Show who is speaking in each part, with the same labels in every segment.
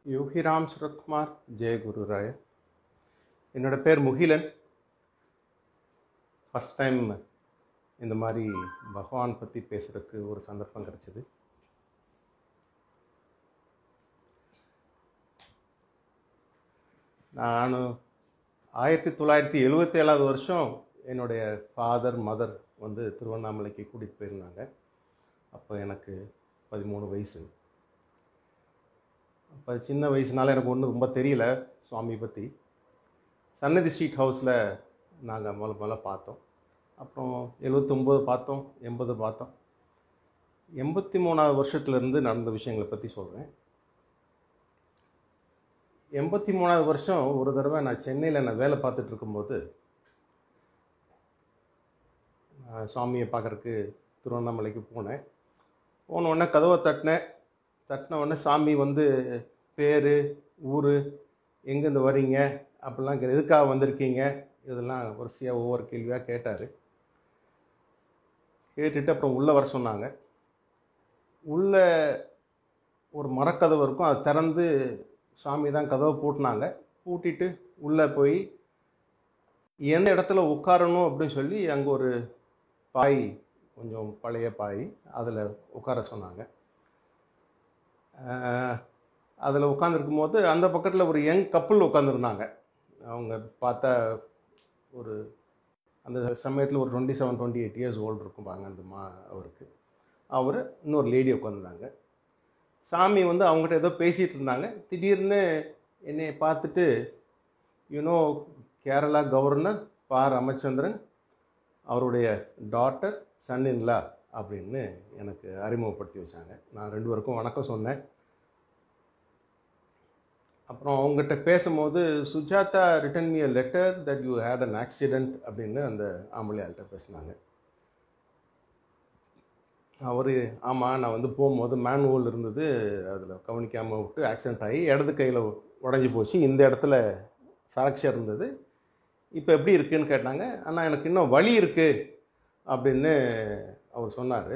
Speaker 1: யோகிராம் சுரத்குமார் ஜெய குருராய என்னோட பேர் முகிலன் ஃபஸ்ட் டைம் இந்த மாதிரி பகவான் பற்றி பேசுகிறதுக்கு ஒரு சந்தர்ப்பம் கிடைச்சிது நான் ஆயிரத்தி தொள்ளாயிரத்தி எழுபத்தி ஏழாவது வருஷம் என்னுடைய ஃபாதர் மதர் வந்து திருவண்ணாமலைக்கு கூட்டிகிட்டு போயிருந்தாங்க அப்போ எனக்கு பதிமூணு வயசு அப்போ சின்ன வயசுனால எனக்கு ஒன்றும் ரொம்ப தெரியல சுவாமி பற்றி சன்னதி ஸ்ட்ரீட் ஹவுஸில் நாங்கள் முதல்ல முதல்ல பார்த்தோம் அப்புறம் எழுபத்தொம்போது பார்த்தோம் எண்பது பார்த்தோம் எண்பத்தி மூணாவது வருஷத்துலேருந்து நடந்த விஷயங்களை பற்றி சொல்கிறேன் எண்பத்தி மூணாவது வருஷம் ஒரு தடவை நான் சென்னையில் நான் வேலை பார்த்துட்டு இருக்கும்போது நான் சுவாமியை பார்க்குறக்கு திருவண்ணாமலைக்கு போனேன் போன உடனே கதவை தட்டினேன் தட்டின உடனே சாமி வந்து பேர் ஊர் எங்கேருந்து வரீங்க அப்படிலாம் கே- எதுக்காக வந்திருக்கீங்க இதெல்லாம் வரிசையாக ஒவ்வொரு கேள்வியாக கேட்டார் கேட்டுட்டு அப்புறம் உள்ளே வர சொன்னாங்க உள்ளே ஒரு மரக்கதவு இருக்கும் அதை திறந்து சாமி தான் கதவை பூட்டினாங்க பூட்டிட்டு உள்ளே போய் எந்த இடத்துல உட்காரணும் அப்படின்னு சொல்லி அங்கே ஒரு பாய் கொஞ்சம் பழைய பாய் அதில் உட்கார சொன்னாங்க அதில் உட்காந்துருக்கும் போது அந்த பக்கத்தில் ஒரு யங் கப்புள் உட்காந்துருந்தாங்க அவங்க பார்த்தா ஒரு அந்த சமயத்தில் ஒரு twenty seven twenty eight years old இருக்கும்பாங்க அந்த மா அவருக்கு அவர் இன்னொரு லேடி உட்காந்துருந்தாங்க சாமி வந்து அவங்ககிட்ட ஏதோ பேசிகிட்டு இருந்தாங்க திடீர்னு என்னை பார்த்துட்டு யூனோ கேரளா கவர்னர் பா ராமச்சந்திரன் அவருடைய டாட்டர் சன் இன்லா அப்படின்னு எனக்கு அறிமுகப்படுத்தி வச்சாங்க நான் ரெண்டு பேருக்கும் வணக்கம் சொன்னேன் அப்புறம் அவங்ககிட்ட பேசும்போது Sujatha written me a letter that you had an accident அப்படின்னு அந்த ஆம்பளையாள்கிட்ட பேசினாங்க அவர் ஆமாம் நான் வந்து போகும்போது மேனுவல் இருந்தது அதில் கவனிக்காமல் விட்டு ஆக்சிடென்ட் ஆகி இடது கையில் உடஞ்சி போச்சு இந்த இடத்துல ஃப்ராக்சர் இருந்தது இப்போ எப்படி இருக்குன்னு கேட்டாங்க ஆனால் எனக்கு இன்னும் வலி இருக்குது அப்படின்னு அவர் சொன்னார்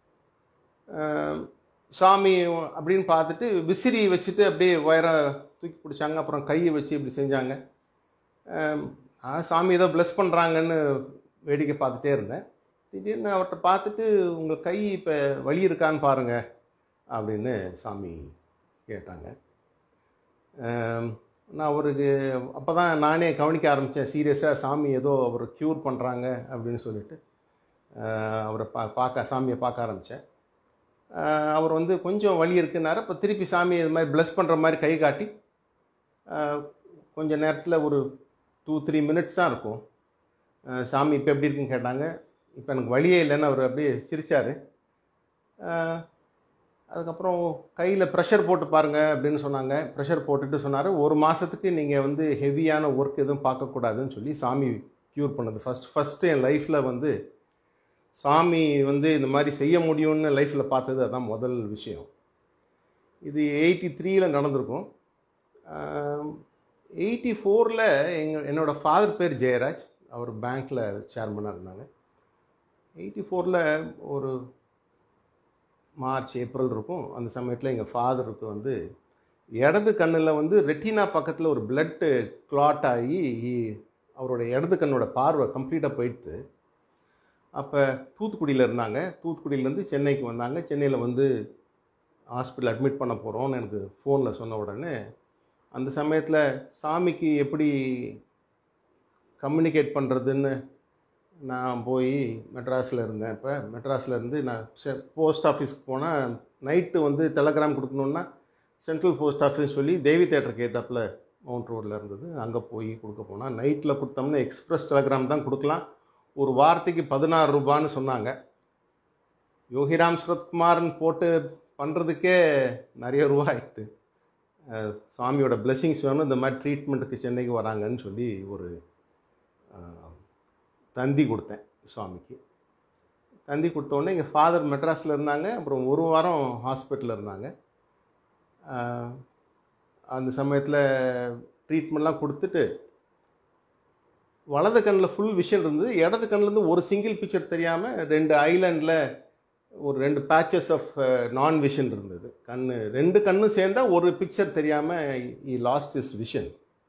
Speaker 1: சாமி அப்படின்னு பார்த்துட்டு விசிறி வச்சுட்டு அப்படியே வயர தூக்கி பிடிச்சாங்க அப்புறம் கையை வச்சு இப்படி செஞ்சாங்க ஆம், ஆ, சாமி ஏதோ ப்ளஸ் பண்ணுறாங்கன்னு வேடிக்கை பார்த்துட்டே இருந்தேன் திடீர்னு அவர்கிட்ட பார்த்துட்டு உங்கள் கை இப்போ வலி இருக்கான்னு பாருங்க அப்படின்னு சாமி கேட்டாங்க ஆம், நான் அவருக்கு அப்போ தான் நானே கவனிக்க ஆரம்பித்தேன் சீரியஸாக சாமி ஏதோ அவர் க்யூர் பண்ணுறாங்க அப்படின்னு சொல்லிட்டு ஆஹ், அவரை பா பார்க்க சாமியை பார்க்க ஆரம்பித்தேன் அவர் வந்து கொஞ்சம் வலி இருக்குன்னாரு அப்போ திருப்பி சாமி இது மாதிரி ப்ளஸ் பண்ணுற மாதிரி கை காட்டி ஆஹ், கொஞ்ச நேரத்தில் ஒரு டூ த்ரீ மினிட்ஸ் தான் இருக்கும் ஆஹ், சாமி இப்போ எப்படி இருக்குன்னு கேட்டாங்க இப்போ எனக்கு வழியே இல்லைன்னு அவர் அப்படியே சிரித்தார் அதுக்கப்புறம் கையில் ப்ரெஷர் போட்டு பாருங்க அப்படின்னு சொன்னாங்க ப்ரெஷர் போட்டுட்டு சொன்னார் ஒரு மாதத்துக்கு நீங்கள் வந்து ஹெவியான ஒர்க் எதுவும் பார்க்கக்கூடாதுன்னு சொல்லி சாமி க்யூர் பண்ணது ஃபஸ்ட் ஃபஸ்ட்டு என் லைஃப்பில் வந்து சாமி வந்து இந்த மாதிரி செய்ய முடியும்னு லைஃப்பில் பார்த்தது அதான் முதல் விஷயம் இது எயிட்டி த்ரீயில் நடந்திருக்கும் எயிட்டி ஃபோரில் எங்கள் என்னோடய ஃபாதர் பேர் ஜெயராஜ் அவர் பேங்க்கில் சேர்மனாக இருந்தாங்க எயிட்டி ஃபோரில் ஒரு மார்ச் ஏப்ரல் இருக்கும் அந்த சமயத்தில் எங்கள் ஃபாதருக்கு வந்து இடது கண்ணில் வந்து ரெட்டினா பக்கத்தில் ஒரு பிளட்டு கிளாட் ஆகி he- அவரோட இடது கண்ணோட பார்வை கம்ப்ளீட்டாக போயிடுது அப்போ தூத்துக்குடியில் இருந்தாங்க தூத்துக்குடியிலேருந்து சென்னைக்கு வந்தாங்க சென்னையில் வந்து ஹாஸ்பிட்டல் அட்மிட் பண்ண போகிறோம்னு எனக்கு ஃபோனில் சொன்ன உடனே அந்த சமயத்தில் சாமிக்கு எப்படி கம்யூனிகேட் பண்ணுறதுன்னு நான் போய் மெட்ராஸில் இருந்தேன் இப்போ மெட்ராஸில் இருந்து நான் போஸ்ட் ஆஃபீஸ்க்கு போனால் நைட்டு வந்து டெலகிராம் கொடுக்கணுன்னா சென்ட்ரல் போஸ்ட் ஆஃபீஸ் சொல்லி தேவி தேட்டருக்கு ஏத்தாப்புல மவுண்ட் ரோட்டில் இருந்தது அங்கே போய் கொடுக்க போனால் நைட்டில் கொடுத்தோம்னா எக்ஸ்பிரஸ் டெலகிராம் தான் கொடுக்கலாம் ஒரு வாரத்துக்கு பதினாறு ரூபான்னு சொன்னாங்க யோகிராம் சுரத்குமார்னு போட்டு பண்ணுறதுக்கே நிறைய ரூபா ஆயிடுது அஹ் சுவாமியோட பிளெஸிங்ஸ் வேணும் இந்த மாதிரி ட்ரீட்மெண்ட்டுக்கு சென்னைக்கு வராங்கன்னு சொல்லி ஒரு அஹ், தந்தி கொடுத்தேன் சுவாமிக்கு தந்தி கொடுத்த உடனே எங்கள் ஃபாதர் மெட்ராஸில் இருந்தாங்க அப்புறம் ஒரு வாரம் ஹாஸ்பிட்டலில் இருந்தாங்க அஹ், அந்த சமயத்தில் ட்ரீட்மெண்ட்லாம் கொடுத்துட்டு வலது கண்ணில் ஃபுல் விஷன் இருந்தது இடது கண்ணிலேருந்து ஒரு சிங்கிள் பிக்சர் தெரியாமல் ரெண்டு ஐலாண்டில் ஒரு ரெண்டு பேச்சஸ் ஆஃப் நான் விஷன் இருந்தது கண்ணு ரெண்டு கண்ணும் சேர்ந்தா ஒரு பிக்சர் தெரியாமல் இ லாஸ்ட் இஸ் விஷன்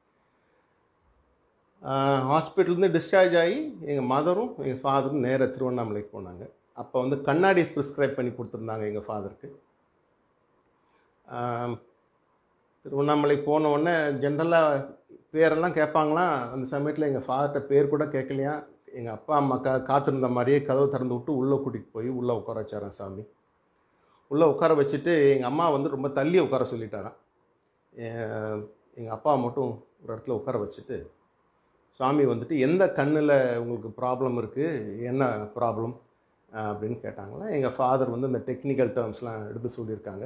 Speaker 1: ஹாஸ்பிட்டல்லேருந்து டிஸ்சார்ஜ் ஆகி எங்கள் மதரும் எங்கள் ஃபாதரும் நேராக திருவண்ணாமலைக்கு போனாங்க அப்போ வந்து கண்ணாடி ப்ரிஸ்கிரைப் பண்ணி கொடுத்துருந்தாங்க எங்கள் ஃபாதருக்கு திருவண்ணாமலைக்கு போன உடனே ஜென்ரலாக பேரெல்லாம் கேட்பாங்களாம் அந்த சமயத்தில் எங்கள் ஃபாதர்கிட்ட பேர் கூட கேட்கலையா எங்கள் அப்பா அம்மா கா காத்திருந்த மாதிரியே கதவை திறந்து விட்டு உள்ளே கூட்டிகிட்டு போய் உள்ளே உட்கார வச்சாரான் சாமி உள்ளே உட்கார வச்சுட்டு எங்கள் அம்மா வந்து ரொம்ப தள்ளி உட்கார சொல்லிட்டாராம் எங்கள் அப்பா மட்டும் ஒரு இடத்துல உட்கார வச்சுட்டு சுவாமி வந்துட்டு எந்த கண்ணில் உங்களுக்கு ப்ராப்ளம் இருக்குது என்ன ப்ராப்ளம் அப்படின்னு கேட்டாங்களா எங்கள் ஃபாதர் வந்து இந்த டெக்னிக்கல் டேர்ம்ஸ்லாம் எடுத்து சொல்லியிருக்காங்க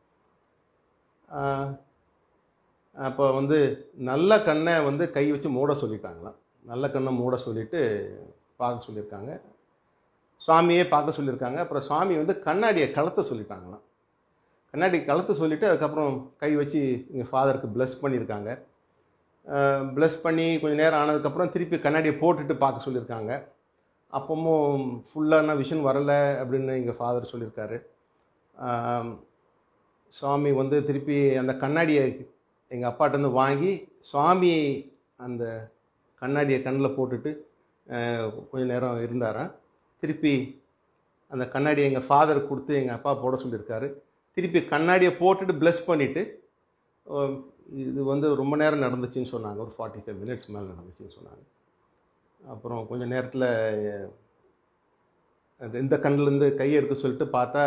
Speaker 1: அப்போ வந்து நல்ல கண்ணை வந்து கை வச்சு மூட சொல்லிட்டாங்களாம் நல்ல கண்ணை மூட சொல்லிவிட்டு பார்க்க சொல்லியிருக்காங்க சுவாமியே பார்க்க சொல்லியிருக்காங்க அப்புறம் சுவாமி வந்து கண்ணாடியை கலத்த சொல்லிட்டாங்களாம் கண்ணாடி கலத்த சொல்லிவிட்டு அதுக்கப்புறம் கை வச்சு எங்கள் ஃபாதருக்கு ப்ளஸ் பண்ணியிருக்காங்க ப்ளஸ் பண்ணி கொஞ்சம் நேரம் ஆனதுக்கப்புறம் திருப்பி கண்ணாடியை போட்டுட்டு பார்க்க சொல்லியிருக்காங்க அப்பவும் ஃபுல்லான விஷன் வரலை அப்படின்னு எங்கள் ஃபாதர் சொல்லியிருக்காரு சுவாமி வந்து திருப்பி அந்த கண்ணாடியை எங்கள் அப்பாட்டேருந்து வாங்கி சுவாமி அந்த கண்ணாடியை கண்ணில் போட்டுட்டு கொஞ்சம் நேரம் இருந்தாராம் திருப்பி அந்த கண்ணாடியை எங்கள் ஃபாதர் கொடுத்து எங்கள் அப்பா போட சொல்லியிருக்காரு திருப்பி கண்ணாடியை போட்டுட்டு ப்ளஸ் பண்ணிவிட்டு இது வந்து ரொம்ப நேரம் நடந்துச்சுன்னு சொன்னாங்க ஒரு ஃபார்ட்டி ஃபைவ் மினிட்ஸ் மேலே நடந்துச்சுன்னு சொன்னாங்க அப்புறம் கொஞ்சம் நேரத்தில் இந்த கண்ணிலேருந்து கையை எடுக்க சொல்லிட்டு பார்த்தா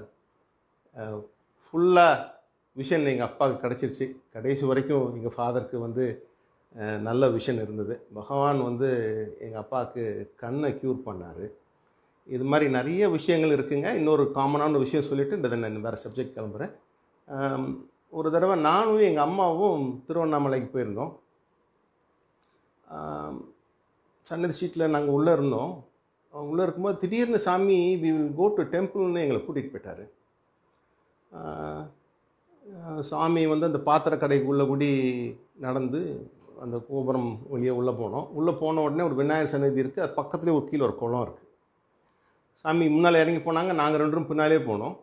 Speaker 1: ஃபுல்லாக விஷன் எங்கள் அப்பாவுக்கு கிடச்சிருச்சு கடைசி வரைக்கும் எங்கள் ஃபாதருக்கு வந்து நல்ல விஷன் இருந்தது பகவான் வந்து எங்கள் அப்பாவுக்கு கண்ணை க்யூர் பண்ணார் இது மாதிரி நிறைய விஷயங்கள் இருக்குங்க இன்னொரு காமனான விஷயம் சொல்லிவிட்டு இந்த நான் வேறு சப்ஜெக்ட் கிளம்புறேன் ஒரு தடவை நானும் எங்கள் அம்மாவும் திருவண்ணாமலைக்கு போயிருந்தோம் சன்னதி ஸ்ட்ரீட்டில் நாங்கள் உள்ளே இருந்தோம் உள்ளே இருக்கும்போது திடீர்னு சாமி வி வில் கோ டு டெம்பிள்னு எங்களை கூட்டிகிட்டு போயிட்டார் சாமி வந்து அந்த பாத்திர கடைக்குள்ளே கூடி நடந்து அந்த கோபுரம் வழியே உள்ளே போனோம் உள்ளே போன உடனே ஒரு விநாயகர் சன்னதி இருக்குது அது பக்கத்துலேயே ஒரு கீழே ஒரு குளம் இருக்குது சாமி முன்னால் இறங்கி போனாங்க நாங்கள் ரெண்டும் பின்னாலே போனோம்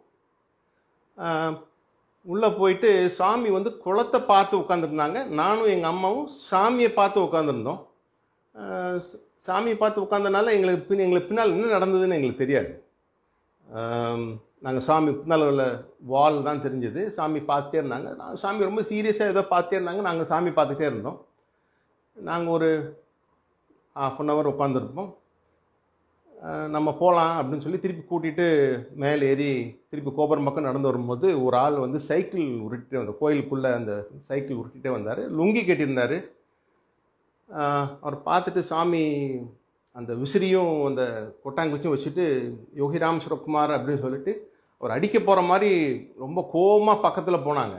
Speaker 1: உள்ளே போயிட்டு சாமி வந்து குளத்தை பார்த்து உட்காந்துருந்தாங்க நானும் எங்கள் அம்மாவும் சாமியை பார்த்து உட்காந்துருந்தோம் சாமியை பார்த்து உட்காந்தனால எங்களுக்கு பின் எங்களுக்கு பின்னால் என்ன நடந்ததுன்னு எங்களுக்கு தெரியாது நாங்கள் சாமி பின்னால் உள்ள வால் தான் தெரிஞ்சது சாமி பார்த்துட்டே இருந்தாங்க நான் சாமி ரொம்ப சீரியஸாக ஏதோ பார்த்துட்டே இருந்தாங்க நாங்கள் சாமி பார்த்துட்டே இருந்தோம் நாங்கள் ஒரு ஹாஃப் அன் ஹவர் உட்காந்துருப்போம் நம்ம போகலாம் அப்படின்னு சொல்லி திருப்பி கூட்டிகிட்டு மேலே ஏறி திருப்பி கோபுரம் பக்கம் நடந்து வரும்போது ஒரு ஆள் வந்து சைக்கிள் உருட்டிட்டு வந்த கோயிலுக்குள்ளே அந்த சைக்கிள் உருட்டிகிட்டே வந்தார் லுங்கி கட்டியிருந்தார் அவர் பார்த்துட்டு சாமி அந்த விசிறியும் அந்த கொட்டாங்குச்சியும் வச்சுட்டு யோகிராம் சுரக்குமார் அப்படின்னு சொல்லிட்டு அவர் அடிக்க போகிற மாதிரி ரொம்ப கோபமாக பக்கத்தில் போனாங்க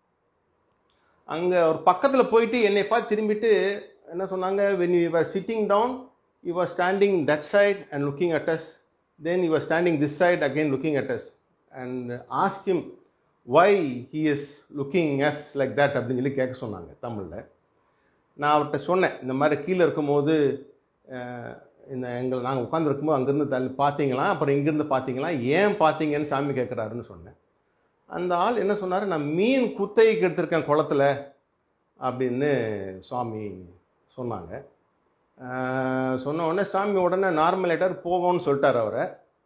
Speaker 1: அங்கே அவர் பக்கத்தில் போயிட்டு என்னை பார்த்து திரும்பிட்டு என்ன சொன்னாங்க when you are sitting down you are standing that side and looking at us then you are standing this side again looking at us and ask him why he is looking us like that அப்படின்னு சொல்லி கேட்க சொன்னாங்க தமிழில் நான் அவர்கிட்ட சொன்னேன் இந்த மாதிரி கீழே இருக்கும்போது இந்த எங்கள் நாங்கள் உட்காந்துருக்கும்போது அங்கேருந்து தள்ளி பார்த்தீங்களா அப்புறம் இங்கேருந்து பார்த்தீங்களா ஏன் பார்த்தீங்கன்னு சாமி கேட்குறாருன்னு சொன்னேன் அந்த ஆள் என்ன சொன்னார் நான் மீன் குத்தைக்கு எடுத்திருக்கேன் குளத்துல அப்படின்னு சுவாமி சொன்னாங்க சொன்ன உடனே சாமி உடனே நார்மல் ஆகிட்டார் போவோம்னு சொல்லிட்டார் அவரை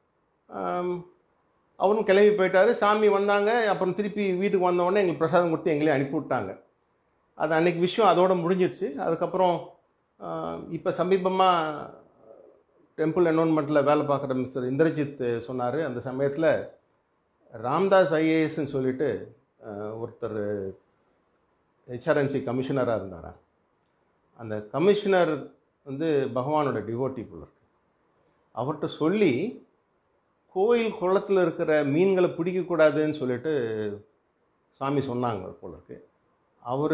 Speaker 1: அவரும் கிளம்பி போயிட்டார் சாமி வந்தாங்க அப்புறம் திருப்பி வீட்டுக்கு வந்த உடனே எங்களுக்கு பிரசாதம் கொடுத்து எங்களையும் அனுப்பி விட்டாங்க அது அன்றைக்கி விஷயம் அதோட முடிஞ்சிடுச்சு அதுக்கப்புறம் இப்போ சமீபமாக டெம்பிள் என்வரன்மெண்ட்டில் வேலை பார்க்குற மிஸ்டர் இந்திரஜித் சொன்னார் அந்த சமயத்தில் ராம்தாஸ் ஐஏஎஸ்ன்னு சொல்லிட்டு ஒருத்தர் ஹெச்ஆர்என்சி கமிஷனராக இருந்தாரா அந்த கமிஷனர் வந்து பகவானோட டிவோட்டி போல இருக்கு அவர்கிட்ட சொல்லி கோயில் குளத்தில் இருக்கிற மீன்களை பிடிக்கக்கூடாதுன்னு சொல்லிட்டு சாமி சொன்னாங்க போல இருக்கு அவர்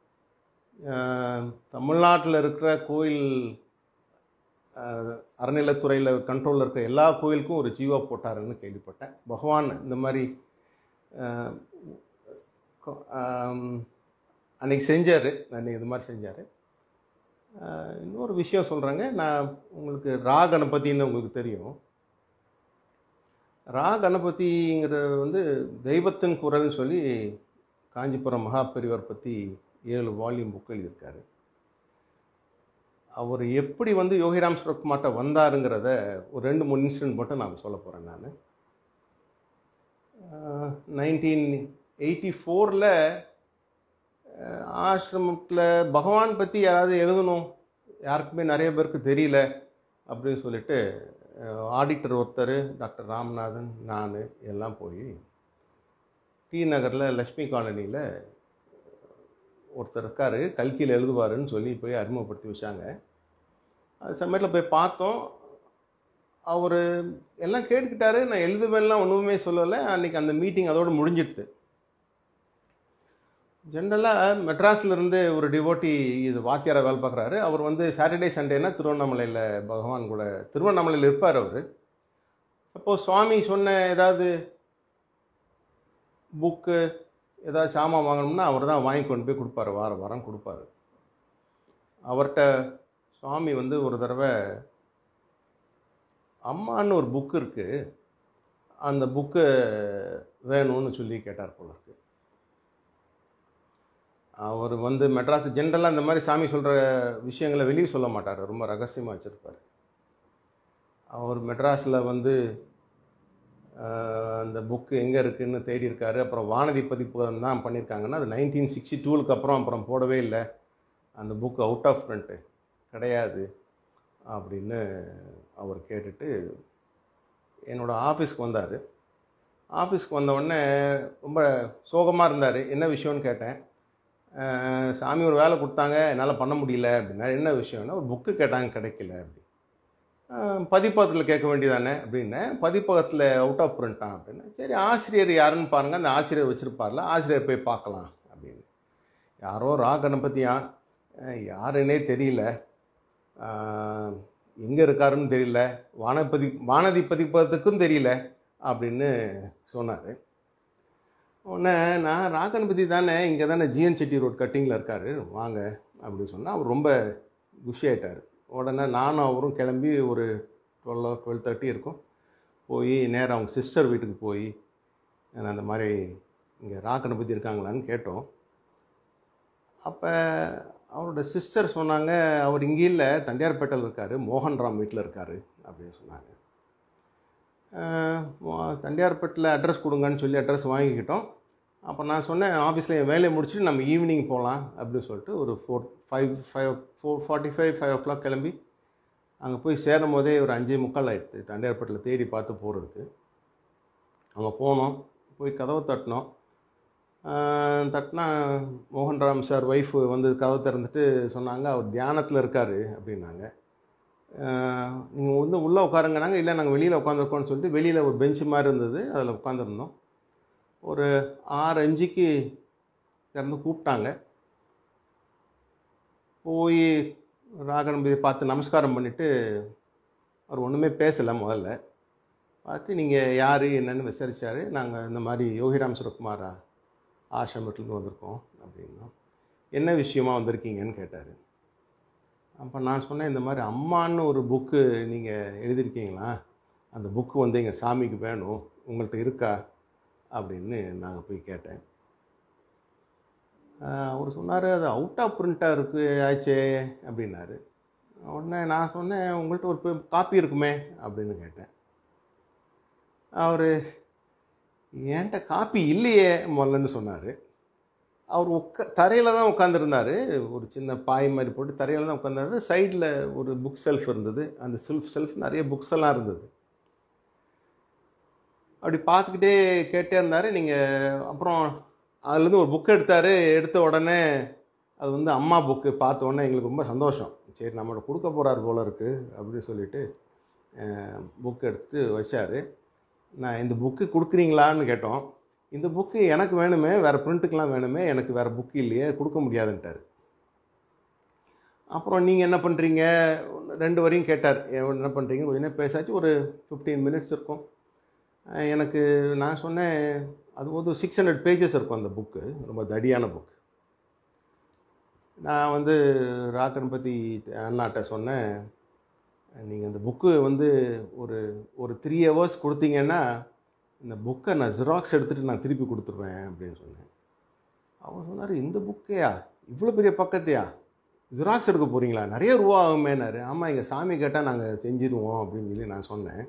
Speaker 1: தமிழ்நாட்டில் இருக்கிற கோயில் அறநிலைத்துறையில் கண்ட்ரோலில் இருக்கிற எல்லா கோயிலுக்கும் ஒரு ஜீவா போட்டாருன்னு கேள்விப்பட்டேன் பகவான் இந்த மாதிரி அன்னைக்கு செஞ்சார் அன்றைக்கி இது மாதிரி செஞ்சார் இன்னொரு விஷயம் சொல்கிறேங்க நான் உங்களுக்கு ரா கணபதினு உங்களுக்கு தெரியும் ரா கணபதிங்கிறது வந்து தெய்வத்தின் குரல்னு சொல்லி காஞ்சிபுரம் மகாபெரிவர் பற்றி ஏழு வால்யூம் புக் எழுதியிருக்காரு அவர் எப்படி வந்து யோகிராம் சுரத்குமார்ட்ட வந்தாருங்கிறத ஒரு ரெண்டு மூணு இன்சிடென்ட் மட்டும் நான் சொல்ல போகிறேன் நான் நைன்டீன் எயிட்டி ஃபோரில் ஆசிரமத்தில் பகவான் பற்றி யாராவது எழுதணும் யாருக்குமே நிறைய பேருக்கு தெரியல அப்படின்னு சொல்லிட்டு ஆடிட்டர் ஒருத்தர் டாக்டர் ராமநாதன் நான் எல்லாம் போய் டி நகரில் லக்ஷ்மி காலனியில் ஒருத்தர் இருக்கார் கல்கியில் எழுதுவாருன்னு சொல்லி போய் அறிமுகப்படுத்தி வச்சாங்க அது சமயத்தில் போய் பார்த்தோம் அவர் எல்லாம் கேட்டுக்கிட்டாரு நான் எழுதுவேன்லாம் ஒன்றுமே சொல்லலை அன்றைக்கி அந்த மீட்டிங் அதோடு முடிஞ்சிடுது ஜென்ரலாக மெட்ராஸில் இருந்து ஒரு டிவோட்டி இது வாத்தியாரை வேலை பார்க்குறாரு அவர் வந்து சாட்டர்டே சண்டேனா திருவண்ணாமலையில் பகவான் கூட திருவண்ணாமலையில் இருப்பார் அவர் சப்போஸ் சுவாமி சொன்ன ஏதாவது புக்கு ஏதாவது சாமான் வாங்கணும்னா அவர் தான் வாங்கி கொண்டு போய் கொடுப்பாரு வாரம் வாரம் கொடுப்பாரு அவர்கிட்ட சுவாமி வந்து ஒரு தடவை அம்மான்னு ஒரு புக்கு இருக்குது அந்த புக்கு வேணும்னு சொல்லி கேட்டார் போல இருக்கு அவர் வந்து மெட்ராஸ் ஜென்ரலாக இந்த மாதிரி சாமி சொல்கிற விஷயங்களை வெளியே சொல்ல மாட்டார் ரொம்ப ரகசியமாக வச்சுருப்பார் அவர் மெட்ராஸில் வந்து அந்த புக்கு எங்கே இருக்குதுன்னு தேடி இருக்காரு அப்புறம் வானதி பதிப்பு தான் பண்ணியிருக்காங்கன்னா அது நைன்டீன் சிக்ஸ்டி டூலுக்கு அப்புறம் அப்புறம் போடவே இல்லை அந்த புக் அவுட் ஆஃப் ஃப்ரண்ட்டு கிடையாது அப்படின்னு அவர் கேட்டுட்டு என்னோடய ஆஃபீஸ்க்கு வந்தார் ஆஃபீஸ்க்கு வந்தவுடனே ரொம்ப சோகமாக இருந்தார் என்ன விஷயம்னு கேட்டேன் சாமி ஒரு வேலை கொடுத்தாங்க என்னால் பண்ண முடியல அப்படின்னா என்ன விஷயம்னா ஒரு புக்கு கேட்டாங்க கிடைக்கல அப்படி பதிப்பகத்தில் கேட்க வேண்டியதானே அப்படின்னேன் பதிப்பகத்தில் அவுட் ஆஃப் பிரிண்ட்டான் அப்படின்னா சரி ஆசிரியர் யாருன்னு பாருங்கள் அந்த ஆசிரியர் வச்சுருப்பார்ல ஆசிரியர் போய் பார்க்கலாம் அப்படின்னு யாரோ ரா கணபதியா யாருன்னே தெரியல எங்கே இருக்காருன்னு தெரியல வானப்பதி வானதி பதிப்பகத்துக்கும் தெரியல அப்படின்னு சொன்னார் உடனே நான் ராகணபதி தானே இங்கே தானே ஜிஎன் செட்டி ரோட் கட்டிங்கில் இருக்கார் வாங்க அப்படின்னு சொன்னால் அவர் ரொம்ப குஷி ஆகிட்டார் உடனே நானும் அவரும் கிளம்பி ஒரு டுவெல் டுவெல் தேர்ட்டி இருக்கும் போய் நேராக அவங்க சிஸ்டர் வீட்டுக்கு போய் நான் அந்த மாதிரி இங்கே ராகணபதி இருக்காங்களான்னு கேட்டோம் அப்போ அவரோட சிஸ்டர் சொன்னாங்க அவர் இங்கே இல்லை தண்டியார்பேட்டையில் இருக்கார் மோகன்ராம் வீட்டில் இருக்கார் அப்படின்னு சொன்னாங்க தண்டியார்பேட்டில் அட்ரஸ் கொடுங்கன்னு சொல்லி அட்ரஸ் வாங்கிக்கிட்டோம் அப்போ நான் சொன்னேன் ஆஃபீஸில் என் வேலையை முடிச்சுட்டு நம்ம ஈவினிங் போகலாம் அப்படின்னு சொல்லிட்டு ஒரு four five five four forty five five o'clock கிளம்பி அங்கே போய் சேரும் போதே ஒரு அஞ்சே முக்கால் ஆகிடுது தண்டியார்பேட்டில் தேடி பார்த்து போகிறதுக்கு அங்கே போனோம் போய் கதவை தட்டினோம் தட்டினா மோகன்ராம் சார் ஒய்ஃப் வந்து கதவை திறந்துட்டு சொன்னாங்க அவர் தியானத்தில் இருக்கார் அப்படின்னாங்க நீங்கள் வந்து உள்ளே உட்காருங்கனாங்க இல்லை நாங்கள் வெளியில் உட்காந்துருக்கோம்னு சொல்லிட்டு வெளியில் ஒரு பெஞ்சு மாதிரி இருந்தது அதில் உட்காந்துருந்தோம் ஒரு ஆறு அஞ்சுக்கு திறந்து கூப்பிட்டாங்க போய் ராகணபதியை பார்த்து நமஸ்காரம் பண்ணிவிட்டு அவர் ஒன்றுமே பேசலை முதல்ல பார்த்து நீங்கள் யார் என்னன்னு விசாரித்தார் நாங்கள் இந்த மாதிரி யோகிராம் சுரகுமாரா ஆசிரமத்துலேருந்து வந்திருக்கோம் அப்படின்னா என்ன விஷயமா வந்திருக்கீங்கன்னு கேட்டார் அப்போ நான் சொன்னேன் இந்த மாதிரி அம்மான்னு ஒரு புக்கு நீங்கள் எழுதியிருக்கீங்களா அந்த புக்கு வந்து எங்கள் சாமிக்கு வேணும் உங்கள்கிட்ட இருக்கா அப்படின்னு நாங்கள் போய் கேட்டேன் அவர் சொன்னார் அது அவுட் ஆஃப் பிரிண்ட்டாக இருக்கு ஆச்சே அப்படின்னாரு உடனே நான் சொன்னேன் உங்கள்கிட்ட ஒரு காப்பி இருக்குமே அப்படின்னு கேட்டேன் அவர் என்கிட்ட காப்பி இல்லையே முதல்லன்னு சொன்னார் அவர் உட்கா தரையில் தான் உட்காந்துருந்தார் ஒரு சின்ன பாய் மாதிரி போட்டு தரையில் தான் உட்காந்தாரு சைடில் ஒரு புக் செல்ஃப் இருந்தது அந்த செல்ஃப் செல்ஃப் நிறைய புக்ஸ் எல்லாம் இருந்தது அப்படி பார்த்துக்கிட்டே கேட்டே இருந்தார் நீங்கள் அப்புறம் அதுலேருந்து ஒரு புக் எடுத்தார் எடுத்த உடனே அது வந்து அம்மா புக்கு பார்த்த உடனே எங்களுக்கு ரொம்ப சந்தோஷம் சரி நம்மளோட கொடுக்க போகிறார் போல இருக்குது அப்படின்னு சொல்லிட்டு புக் எடுத்துட்டு வச்சார் நான் இந்த புக்கு கொடுக்குறீங்களான்னு கேட்டோம் இந்த புக்கு எனக்கு வேணுமே வேறு பிரிண்ட்டுக்கெலாம் வேணுமே எனக்கு வேறு புக்கு இல்லையே கொடுக்க முடியாதுன்ட்டார் அப்புறம் நீங்கள் என்ன பண்ணுறீங்க ரெண்டு வரையும் கேட்டார் என்ன பண்ணுறீங்க கொஞ்ச நேரம் பேசாச்சு ஒரு ஃபிஃப்டீன் மினிட்ஸ் இருக்கும் எனக்கு நான் சொன்னேன் அது வந்து சிக்ஸ் ஹண்ட்ரட் பேஜஸ் இருக்கும் அந்த புக்கு ரொம்ப தடியான புக் நான் வந்து ராக்கன் பற்றி அண்ணாட்ட சொன்னேன் நீங்கள் அந்த புக்கு வந்து ஒரு ஒரு த்ரீ ஹவர்ஸ் கொடுத்தீங்கன்னா இந்த புக்கை நான் ஜெராக்ஸ் எடுத்துகிட்டு நான் திருப்பி கொடுத்துட்றேன் அப்படின்னு சொன்னேன் அவர் சொன்னார் இந்த புக்கையா இவ்வளோ பெரிய பக்கத்தையா ஜெராக்ஸ் எடுக்க போகிறீங்களா நிறைய ரூபா ஆகுமேனாரு ஆமாம் எங்கள் சாமி கேட்டால் நாங்கள் செஞ்சிருவோம் அப்படின்னு சொல்லி நான் சொன்னேன்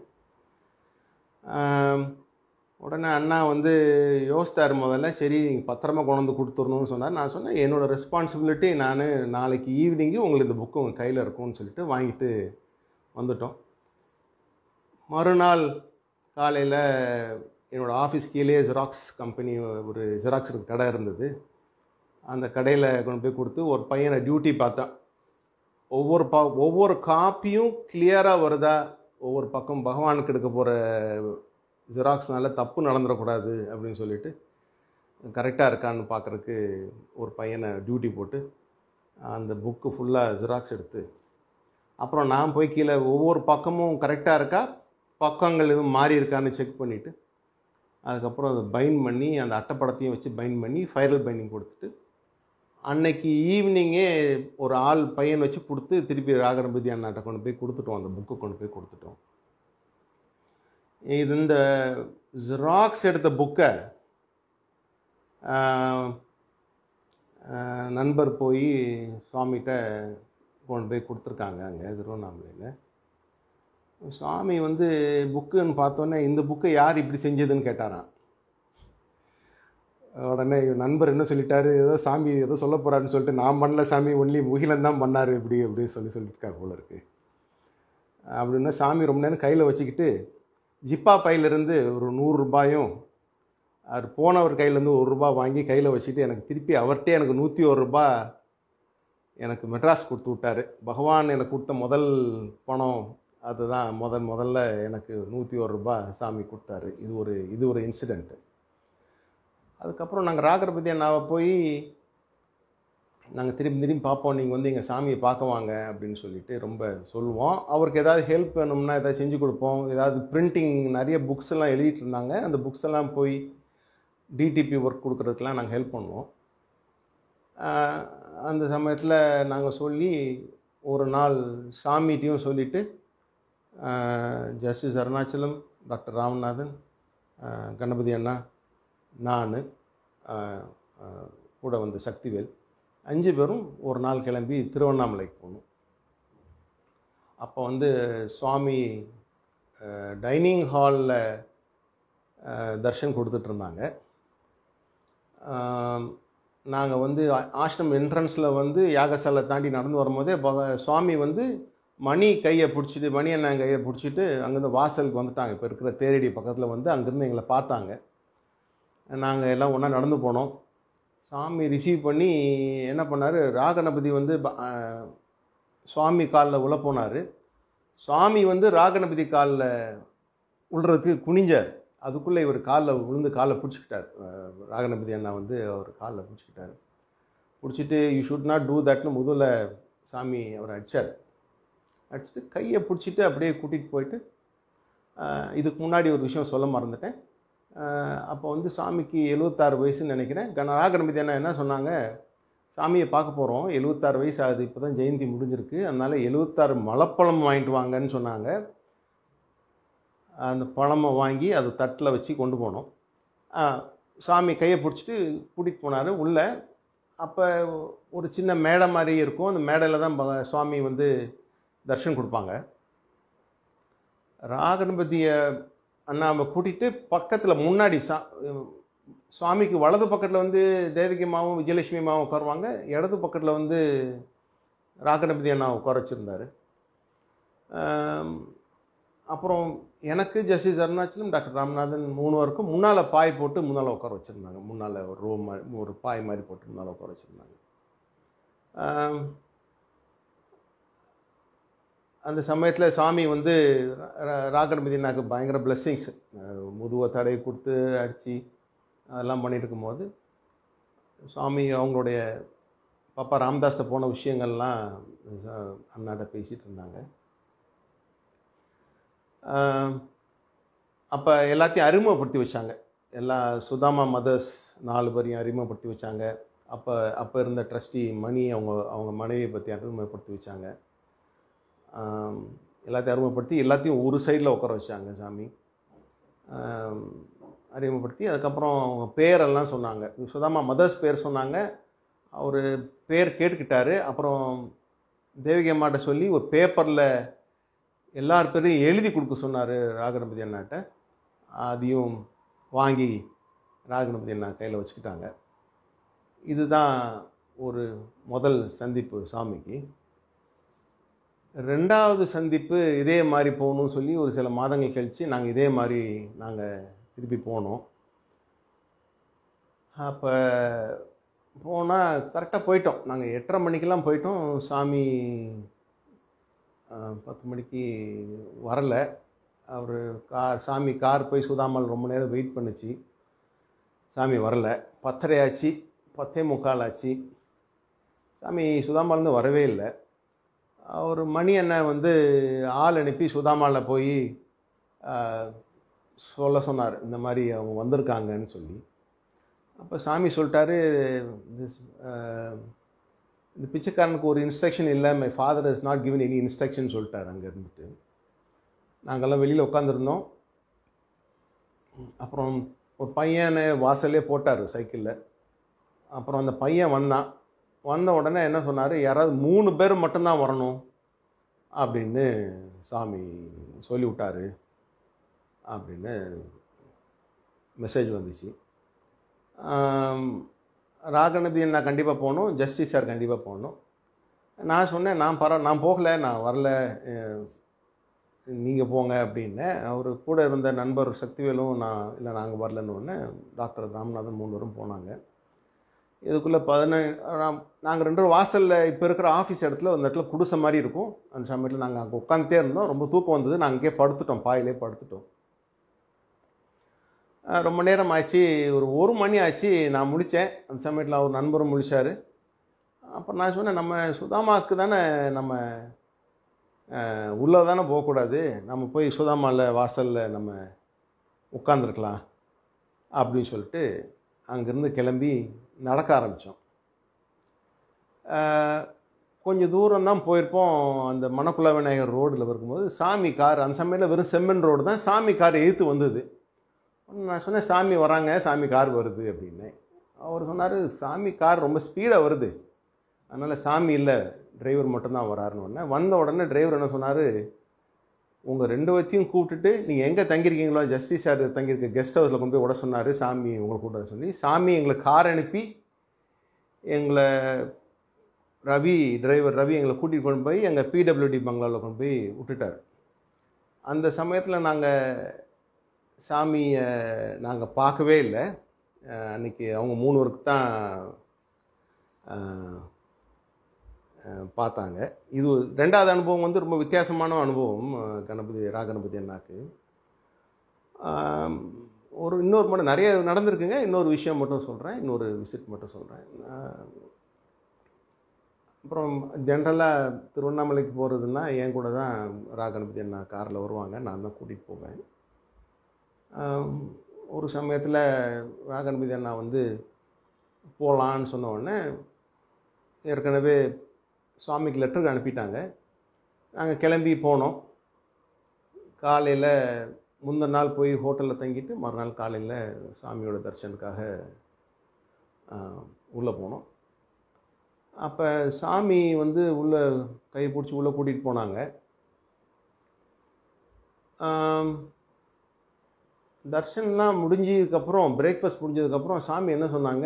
Speaker 1: ஆம், உடனே அண்ணா வந்து யோசித்தார் முதல்ல சரி நீங்கள் பத்திரமா கொண்டு வந்து கொடுத்துடணும்னு சொன்னார் நான் சொன்னேன் என்னோடய ரெஸ்பான்சிபிலிட்டி நான் நாளைக்கு ஈவினிங்கு உங்களுக்கு இந்த புக்கு உங்கள் கையில் இருக்கும்னு சொல்லிட்டு வாங்கிட்டு வந்துட்டோம் மறுநாள் காலையில் என்னோடய ஆஃபீஸ் கீழே ஜெராக்ஸ் கம்பெனி ஒரு ஜெராக்ஸ் கடை இருந்தது அந்த கடையில் கொண்டு போய் கொடுத்து ஒரு பையனை டியூட்டி பார்த்தேன் ஒவ்வொரு பா ஒவ்வொரு காப்பியும் கிளியராக வருதா ஒவ்வொரு பக்கம் பகவானுக்கு எடுக்க போகிற ஜெராக்ஸ்னால தப்பு நடந்துடக்கூடாது அப்படின்னு சொல்லிட்டு கரெக்டாக இருக்கான்னு பார்க்குறதுக்கு ஒரு பையனை டியூட்டி போட்டு அந்த புக்கு ஃபுல்லாக ஜெராக்ஸ் எடுத்து அப்புறம் நான் போய் கீழே ஒவ்வொரு பக்கமும் கரெக்டாக இருக்கா பக்கங்கள் எதுவும் மாறி இருக்கான்னு செக் பண்ணிவிட்டு அதுக்கப்புறம் அதை பைண்ட் பண்ணி அந்த அட்டைப்படத்தையும் வச்சு பைண்ட் பண்ணி ஃபைரல் பைண்டிங் கொடுத்துட்டு அன்னைக்கு ஈவினிங்கே ஒரு ஆள் பையன் வச்சு கொடுத்து திருப்பி ராகரபதி அண்ணாட்ட கொண்டு போய் கொடுத்துட்டோம் அந்த புக்கு கொண்டு போய் கொடுத்துட்டோம் இது இந்த ஜெராக்ஸ் எடுத்த புக்கை நண்பர் போய் சுவாமிகிட்ட கொண்டு போய் கொடுத்துருக்காங்க அங்கே திருவண்ணாமலையில் சுவாமி வந்து புக்குன்னு பார்த்தோன்னே இந்த புக்கை யார் இப்படி செஞ்சதுன்னு கேட்டாராம் உடனே இவன் நண்பர் என்ன சொல்லிட்டாரு ஏதோ சாமி ஏதோ சொல்ல போறாருன்னு சொல்லிட்டு நான் பண்ணல சாமி ஒன்லி முகிலன் தான் பண்ணார் இப்படி அப்படின்னு சொல்லி சொல்லியிருக்காரு போல இருக்கு அப்படின்னா சாமி ரொம்ப நேரம் கையில் வச்சுக்கிட்டு ஜிப்பா பையிலிருந்து ஒரு நூறு ரூபாயும் அவர் போனவர் கையிலேருந்து ஒரு ரூபாய் வாங்கி கையில் வச்சுட்டு எனக்கு திருப்பி அவர்கிட்டே எனக்கு நூற்றி ஒரு ரூபாய் எனக்கு மெட்ராஸ் கொடுத்து விட்டாரு பகவான் எனக்கு கொடுத்த முதல் பணம் அதுதான் முதல் முதல்ல எனக்கு நூற்றி ஒரு ரூபாய் சாமி கொடுத்தாரு இது ஒரு இது ஒரு இன்சிடெண்ட்டு அதுக்கப்புறம் நாங்கள் ராகரபதி அண்ணாவை போய் நாங்கள் திரும்பி திரும்பி பார்ப்போம் நீங்கள் வந்து எங்கள் சாமியை பார்க்க வாங்க அப்படின்னு சொல்லிட்டு ரொம்ப சொல்லுவோம் அவருக்கு ஏதாவது ஹெல்ப் வேணும்னா ஏதாவது செஞ்சு கொடுப்போம் ஏதாவது பிரிண்டிங் நிறைய புக்ஸ் எல்லாம் எழுதிட்டு இருந்தாங்க அந்த புக்ஸ் எல்லாம் போய் டிடிபி ஒர்க் கொடுக்குறதுக்கெலாம் நாங்கள் ஹெல்ப் பண்ணுவோம் ஆஹ் அந்த சமயத்தில் நாங்கள் சொல்லி ஒரு நாள் சாமிகிட்டையும் சொல்லிவிட்டு justice Arunachalam doctor Ramanathan ah Ganapathi அண்ணா நான் கூட வந்து சக்திவேல் அஞ்சு பேரும் ஒரு நாள் கிளம்பி திருவண்ணாமலைக்கு போனோம் அப்போ வந்து சுவாமி டைனிங் ஹாலில் தர்ஷன் கொடுத்துட்டு இருந்தாங்க நாங்கள் வந்து ஆ- ஆஷ்ரம் என்ட்ரன்ஸில் வந்து யாகசாலை தாண்டி நடந்து வரும்போதே பக சுவாமி வந்து மணி கையை பிடிச்சிட்டு மணி அண்ணன் கையை பிடிச்சிட்டு அங்கேருந்து வாசலுக்கு வந்துட்டாங்க இப்போ இருக்கிற தேரடி பக்கத்தில் வந்து அங்கேருந்து எங்களை பார்த்தாங்க நாங்கள் எல்லாம் ஒன்றா நடந்து போனோம் சாமி ரிசீவ் பண்ணி என்ன பண்ணார் ராகணபதி வந்து ப- ஆ, சுவாமி காலில் உள்ள போனார் சுவாமி வந்து ராகணபதி காலில் உள்றதுக்கு குனிஞ்சார் அதுக்குள்ளே இவர் காலில் விழுந்து காலை பிடிச்சிக்கிட்டார் அஹ் ராகணபதி அண்ணா வந்து அவர் காலில் பிடிச்சிக்கிட்டார் பிடிச்சிட்டு யூ ஷுட் நாட் டூ தட்னு முதல்ல சாமி அவர் அடித்தார் அடிச்சுட்டு கையை பிடிச்சிட்டு அப்படியே கூட்டிகிட்டு போயிட்டு அஹ் இதுக்கு முன்னாடி ஒரு விஷயம் சொல்ல மறந்துட்டேன் அஹ் அப்போ வந்து சாமிக்கு எழுபத்தாறு வயசுன்னு நினைக்கிறேன் கண ராகணபதி அண்ணா என்ன சொன்னாங்க சாமியை பார்க்க போகிறோம் எழுபத்தாறு வயசு ஆகுது இப்போ தான் ஜெயந்தி முடிஞ்சிருக்கு அதனால் எழுபத்தாறு மலைப்பழம் வாங்கிட்டு வாங்கன்னு சொன்னாங்க அந்த பழமை வாங்கி அது தட்டில் வச்சு கொண்டு போனோம் ஆ, சாமி கையை பிடிச்சிட்டு கூட்டிகிட்டு போனார் உள்ளே அப்போ ஒரு சின்ன மேடை மாதிரி இருக்கும் அந்த மேடையில் தான் பக- சுவாமி வந்து தர்ஷன் கொடுப்பாங்க ராகணபதியை அண்ணாவை கூட்டிகிட்டு பக்கத்தில் முன்னாடி சா சுவாமிக்கு வலது பக்கத்தில் வந்து தேவகி அம்மாவும் விஜயலட்சுமி அம்மாவும் உட்காருவாங்க இடது பக்கத்தில் வந்து ராகணபதி அண்ணா உட்கார வச்சுருந்தாரு அப்புறம் எனக்கு ஜஸ்டிஸ் அருணாச்சலம் டாக்டர் ராமநாதன் மூணு பேருக்கும் முன்னால் பாய் போட்டு முன்னால் உட்கார வச்சுருந்தாங்க முன்னால் ஒரு ரோ மாதிரி ஒரு பாய் மாதிரி போட்டு முன்னால் உட்கார வச்சுருந்தாங்க அந்த சமயத்தில் சாமி வந்து ரா- ராகணபதி அண்ணாக்கு பயங்கர பிளெஸ்ஸிங்ஸ் முதுவை தடை கொடுத்து அடித்து அதெல்லாம் பண்ணிட்டு இருக்கும்போது சுவாமி அவங்களுடைய பாப்பா ராமதாஸ்ட்ட போன விஷயங்கள்லாம் அஹ், அண்ணாட்ட பேசிகிட்டு இருந்தாங்க அப்போ எல்லாத்தையும் அறிமுகப்படுத்தி வச்சாங்க எல்லா சுதாமா மதர்ஸ் நாலு பேரையும் அறிமுகப்படுத்தி வச்சாங்க அப்போ அப்போ இருந்த ட்ரஸ்டி மணி அவங்க அவங்க மனைவியை பற்றி அறிமுகப்படுத்தி வச்சாங்க ஆம், எல்லாத்தையும் அறிமுகப்படுத்தி எல்லாத்தையும் ஒரு சைடில் உட்கார வச்சாங்க சாமி ஆம், அறிமுகப்படுத்தி அதுக்கப்புறம் அவங்க பேரெல்லாம் சொன்னாங்க சுதாமா மதர்ஸ் பேர் சொன்னாங்க அவர் பேர் கேட்டுக்கிட்டாரு அப்புறம் தேவிகை அம்மாட்ட சொல்லி ஒரு பேப்பரில் எல்லார் பேரையும் எழுதி கொடுக்க சொன்னார் ராகணபதி அண்ணாட்ட அதையும் வாங்கி ராகணபதி அண்ணா கையில் வச்சுக்கிட்டாங்க இதுதான் ஒரு முதல் சந்திப்பு சாமிக்கு ரெண்டாவது சந்திப்பு இதே மாதிரி போகணும்னு சொல்லி ஒரு சில மாதங்கள் கழித்து நாங்கள் இதே மாதிரி நாங்கள் திருப்பி போனோம் அப்போ போனால் கரெக்டாக போயிட்டோம் நாங்கள் எட்டரை மணிக்கெல்லாம் போயிட்டோம் சாமி ஆஹ், பத்து மணிக்கு வரல அவர் கார் சாமி கார் போய் சுதாமல் ரொம்ப நேரம் வெயிட் பண்ணுச்சு சாமி வரல பத்தரை ஆச்சு பத்தே முக்கால் ஆச்சு சாமி சுதாமாலேருந்து வரவே இல்லை அவர் மணி அண்ணன் வந்து ஆள் அனுப்பி சுதாமாவில் போய் ஆஹ், சொல்ல சொன்னார் இந்த மாதிரி அவங்க வந்திருக்காங்கன்னு சொல்லி அப்போ சாமி சொல்லிட்டாரு this, ஆஹ், இந்த பிச்சைக்காரனுக்கு ஒரு இன்ஸ்ட்ரக்ஷன் இல்லை my father is not given any instruction சொல்லிட்டார் அங்கே இருந்துட்டு நாங்கள்லாம் வெளியில் உட்காந்துருந்தோம் அப்புறம் ஒரு பையனை வாசல்லே போட்டார் சைக்கிளில் அப்புறம் அந்த பையன் வந்தான் வந்த உடனே என்ன சொன்னார் யாராவது மூணு பேர் மட்டும்தான் வரணும் அப்படின்னு சாமி சொல்லி விட்டாரு அப்படின்னு மெசேஜ் வந்துச்சு ஆம், ராகநதி நான் கண்டிப்பாக போகணும் ஜஸ்டிஸ் சார் கண்டிப்பாக போகணும் நான் சொன்னேன் நான் பரவ நான் போகலை நான் வரல நீங்கள் போங்க அப்படின்னேன் அவர் கூட இருந்த நண்பர் சக்திவேலும் நான் இல்லை நாங்கள் வரலன்னு உடனே டாக்டர் ராமநாதன் மூணு பேரும் போனாங்க இதுக்குள்ளே பதினேழு நாங்கள் ரெண்டு பேரும் வாசலில் இப்போ இருக்கிற ஆஃபீஸ் இடத்துல அந்த இடத்துல குடிசை மாதிரி இருக்கும் அந்த சமயத்தில் நாங்கள் அங்கே உட்காந்துட்டே இருந்தோம் ரொம்ப தூக்கம் வந்தது நாங்கள் இங்கே படுத்துட்டோம் பாயிலே படுத்துட்டோம் அஹ் ரொம்ப நேரம் ஆச்சு ஒரு ஒரு மணி ஆச்சு நான் முழித்தேன் அந்த சமயத்தில் அவர் நண்பரும் முழிச்சார் அப்போ நான் சொன்னேன் நம்ம சுதாமாவுக்கு தானே நம்ம அஹ், உள்ளே தானே போகக்கூடாது நம்ம போய் சுதாமாவில் வாசலில் நம்ம உட்காந்துருக்கலாம் அப்படின்னு சொல்லிட்டு அங்கேருந்து கிளம்பி நடக்க ஆரம்பித்தோம் கொஞ்சம் தூரம் தான் போயிருப்போம் அந்த மணக்குள விநாயகர் ரோடில் இருக்கும்போது சாமி கார் அந்த சமயத்தில் வெறும் செம்மண் ரோடு தான் சாமி கார் எதிர்த்து வந்தது நான் சொன்னேன் சாமி வராங்க சாமி கார் வருது அப்படின்னேன் அவர் சொன்னார் சாமி கார் ரொம்ப ஸ்பீடாக வருது அதனால் சாமி இல்லை டிரைவர் மட்டும்தான் வராருன்னு உடனே வந்த உடனே டிரைவர் என்ன சொன்னார் உங்கள் ரெண்டு வத்தையும் கூப்பிட்டுட்டு நீங்கள் எங்கே தங்கியிருக்கீங்களோ ஜஸ்டிஸ் சார் தங்கியிருக்க கெஸ்ட் ஹவுஸில் கொண்டு போய் விட சொன்னார் சாமி உங்களை கூட்ட சொல்லி சாமி எங்களை கார் அனுப்பி எங்களை ரவி டிரைவர் ரவி எங்களை கூட்டிகிட்டு கொண்டு போய் எங்கள் பிடபிள்யூடி பங்களாவில் கொண்டு போய் விட்டுட்டார் அந்த சமயத்தில் நாங்கள் சாமியை நாங்கள் பார்க்கவே இல்லை அஹ் அன்னைக்கு அவங்க மூணு பேருக்கு தான் அஹ், அஹ், பார்த்தாங்க இது ஒரு- ரெண்டாவது அனுபவம் வந்து ரொம்ப வித்தியாசமான அனுபவம் அஹ், கணபதி ரா கணபதி அண்ணாக்கு ஆம், ஒரு இன்னொரு மட்டும் நிறைய நடந்திருக்குங்க இன்னொரு விஷயம் மட்டும் சொல்கிறேன் இன்னொரு விசிட் மட்டும் சொல்கிறேன் அப்புறம் ஜென்ரலாக திருவண்ணாமலைக்கு போகிறதுனா என் கூட தான் ரா கணபதி அண்ணா காரில் வருவாங்க நான் தான் கூட்டிகிட்டு போவேன் ஆம், ஒரு சமயத்தில் ராகணபதி அண்ணா வந்து போகலான்னு சொன்ன உடனே ஏற்கனவே சுவாமிக்கு லெட்டர் அனுப்பிட்டாங்க நாங்கள் கிளம்பி போனோம் காலையில் முந்தின நாள் போய் ஹோட்டலில் தங்கிட்டு மறுநாள் காலையில் சாமியோட தரிசனுக்காக உள்ளே போனோம் அப்போ சாமி வந்து உள்ளே கை பிடிச்சி உள்ளே கூட்டிகிட்டு போனாங்க ஆம், தர்ஷன்லாம் முடிஞ்சதுக்கப்புறம் பிரேக்ஃபாஸ்ட் முடிஞ்சதுக்கப்புறம் சாமி என்ன சொன்னாங்க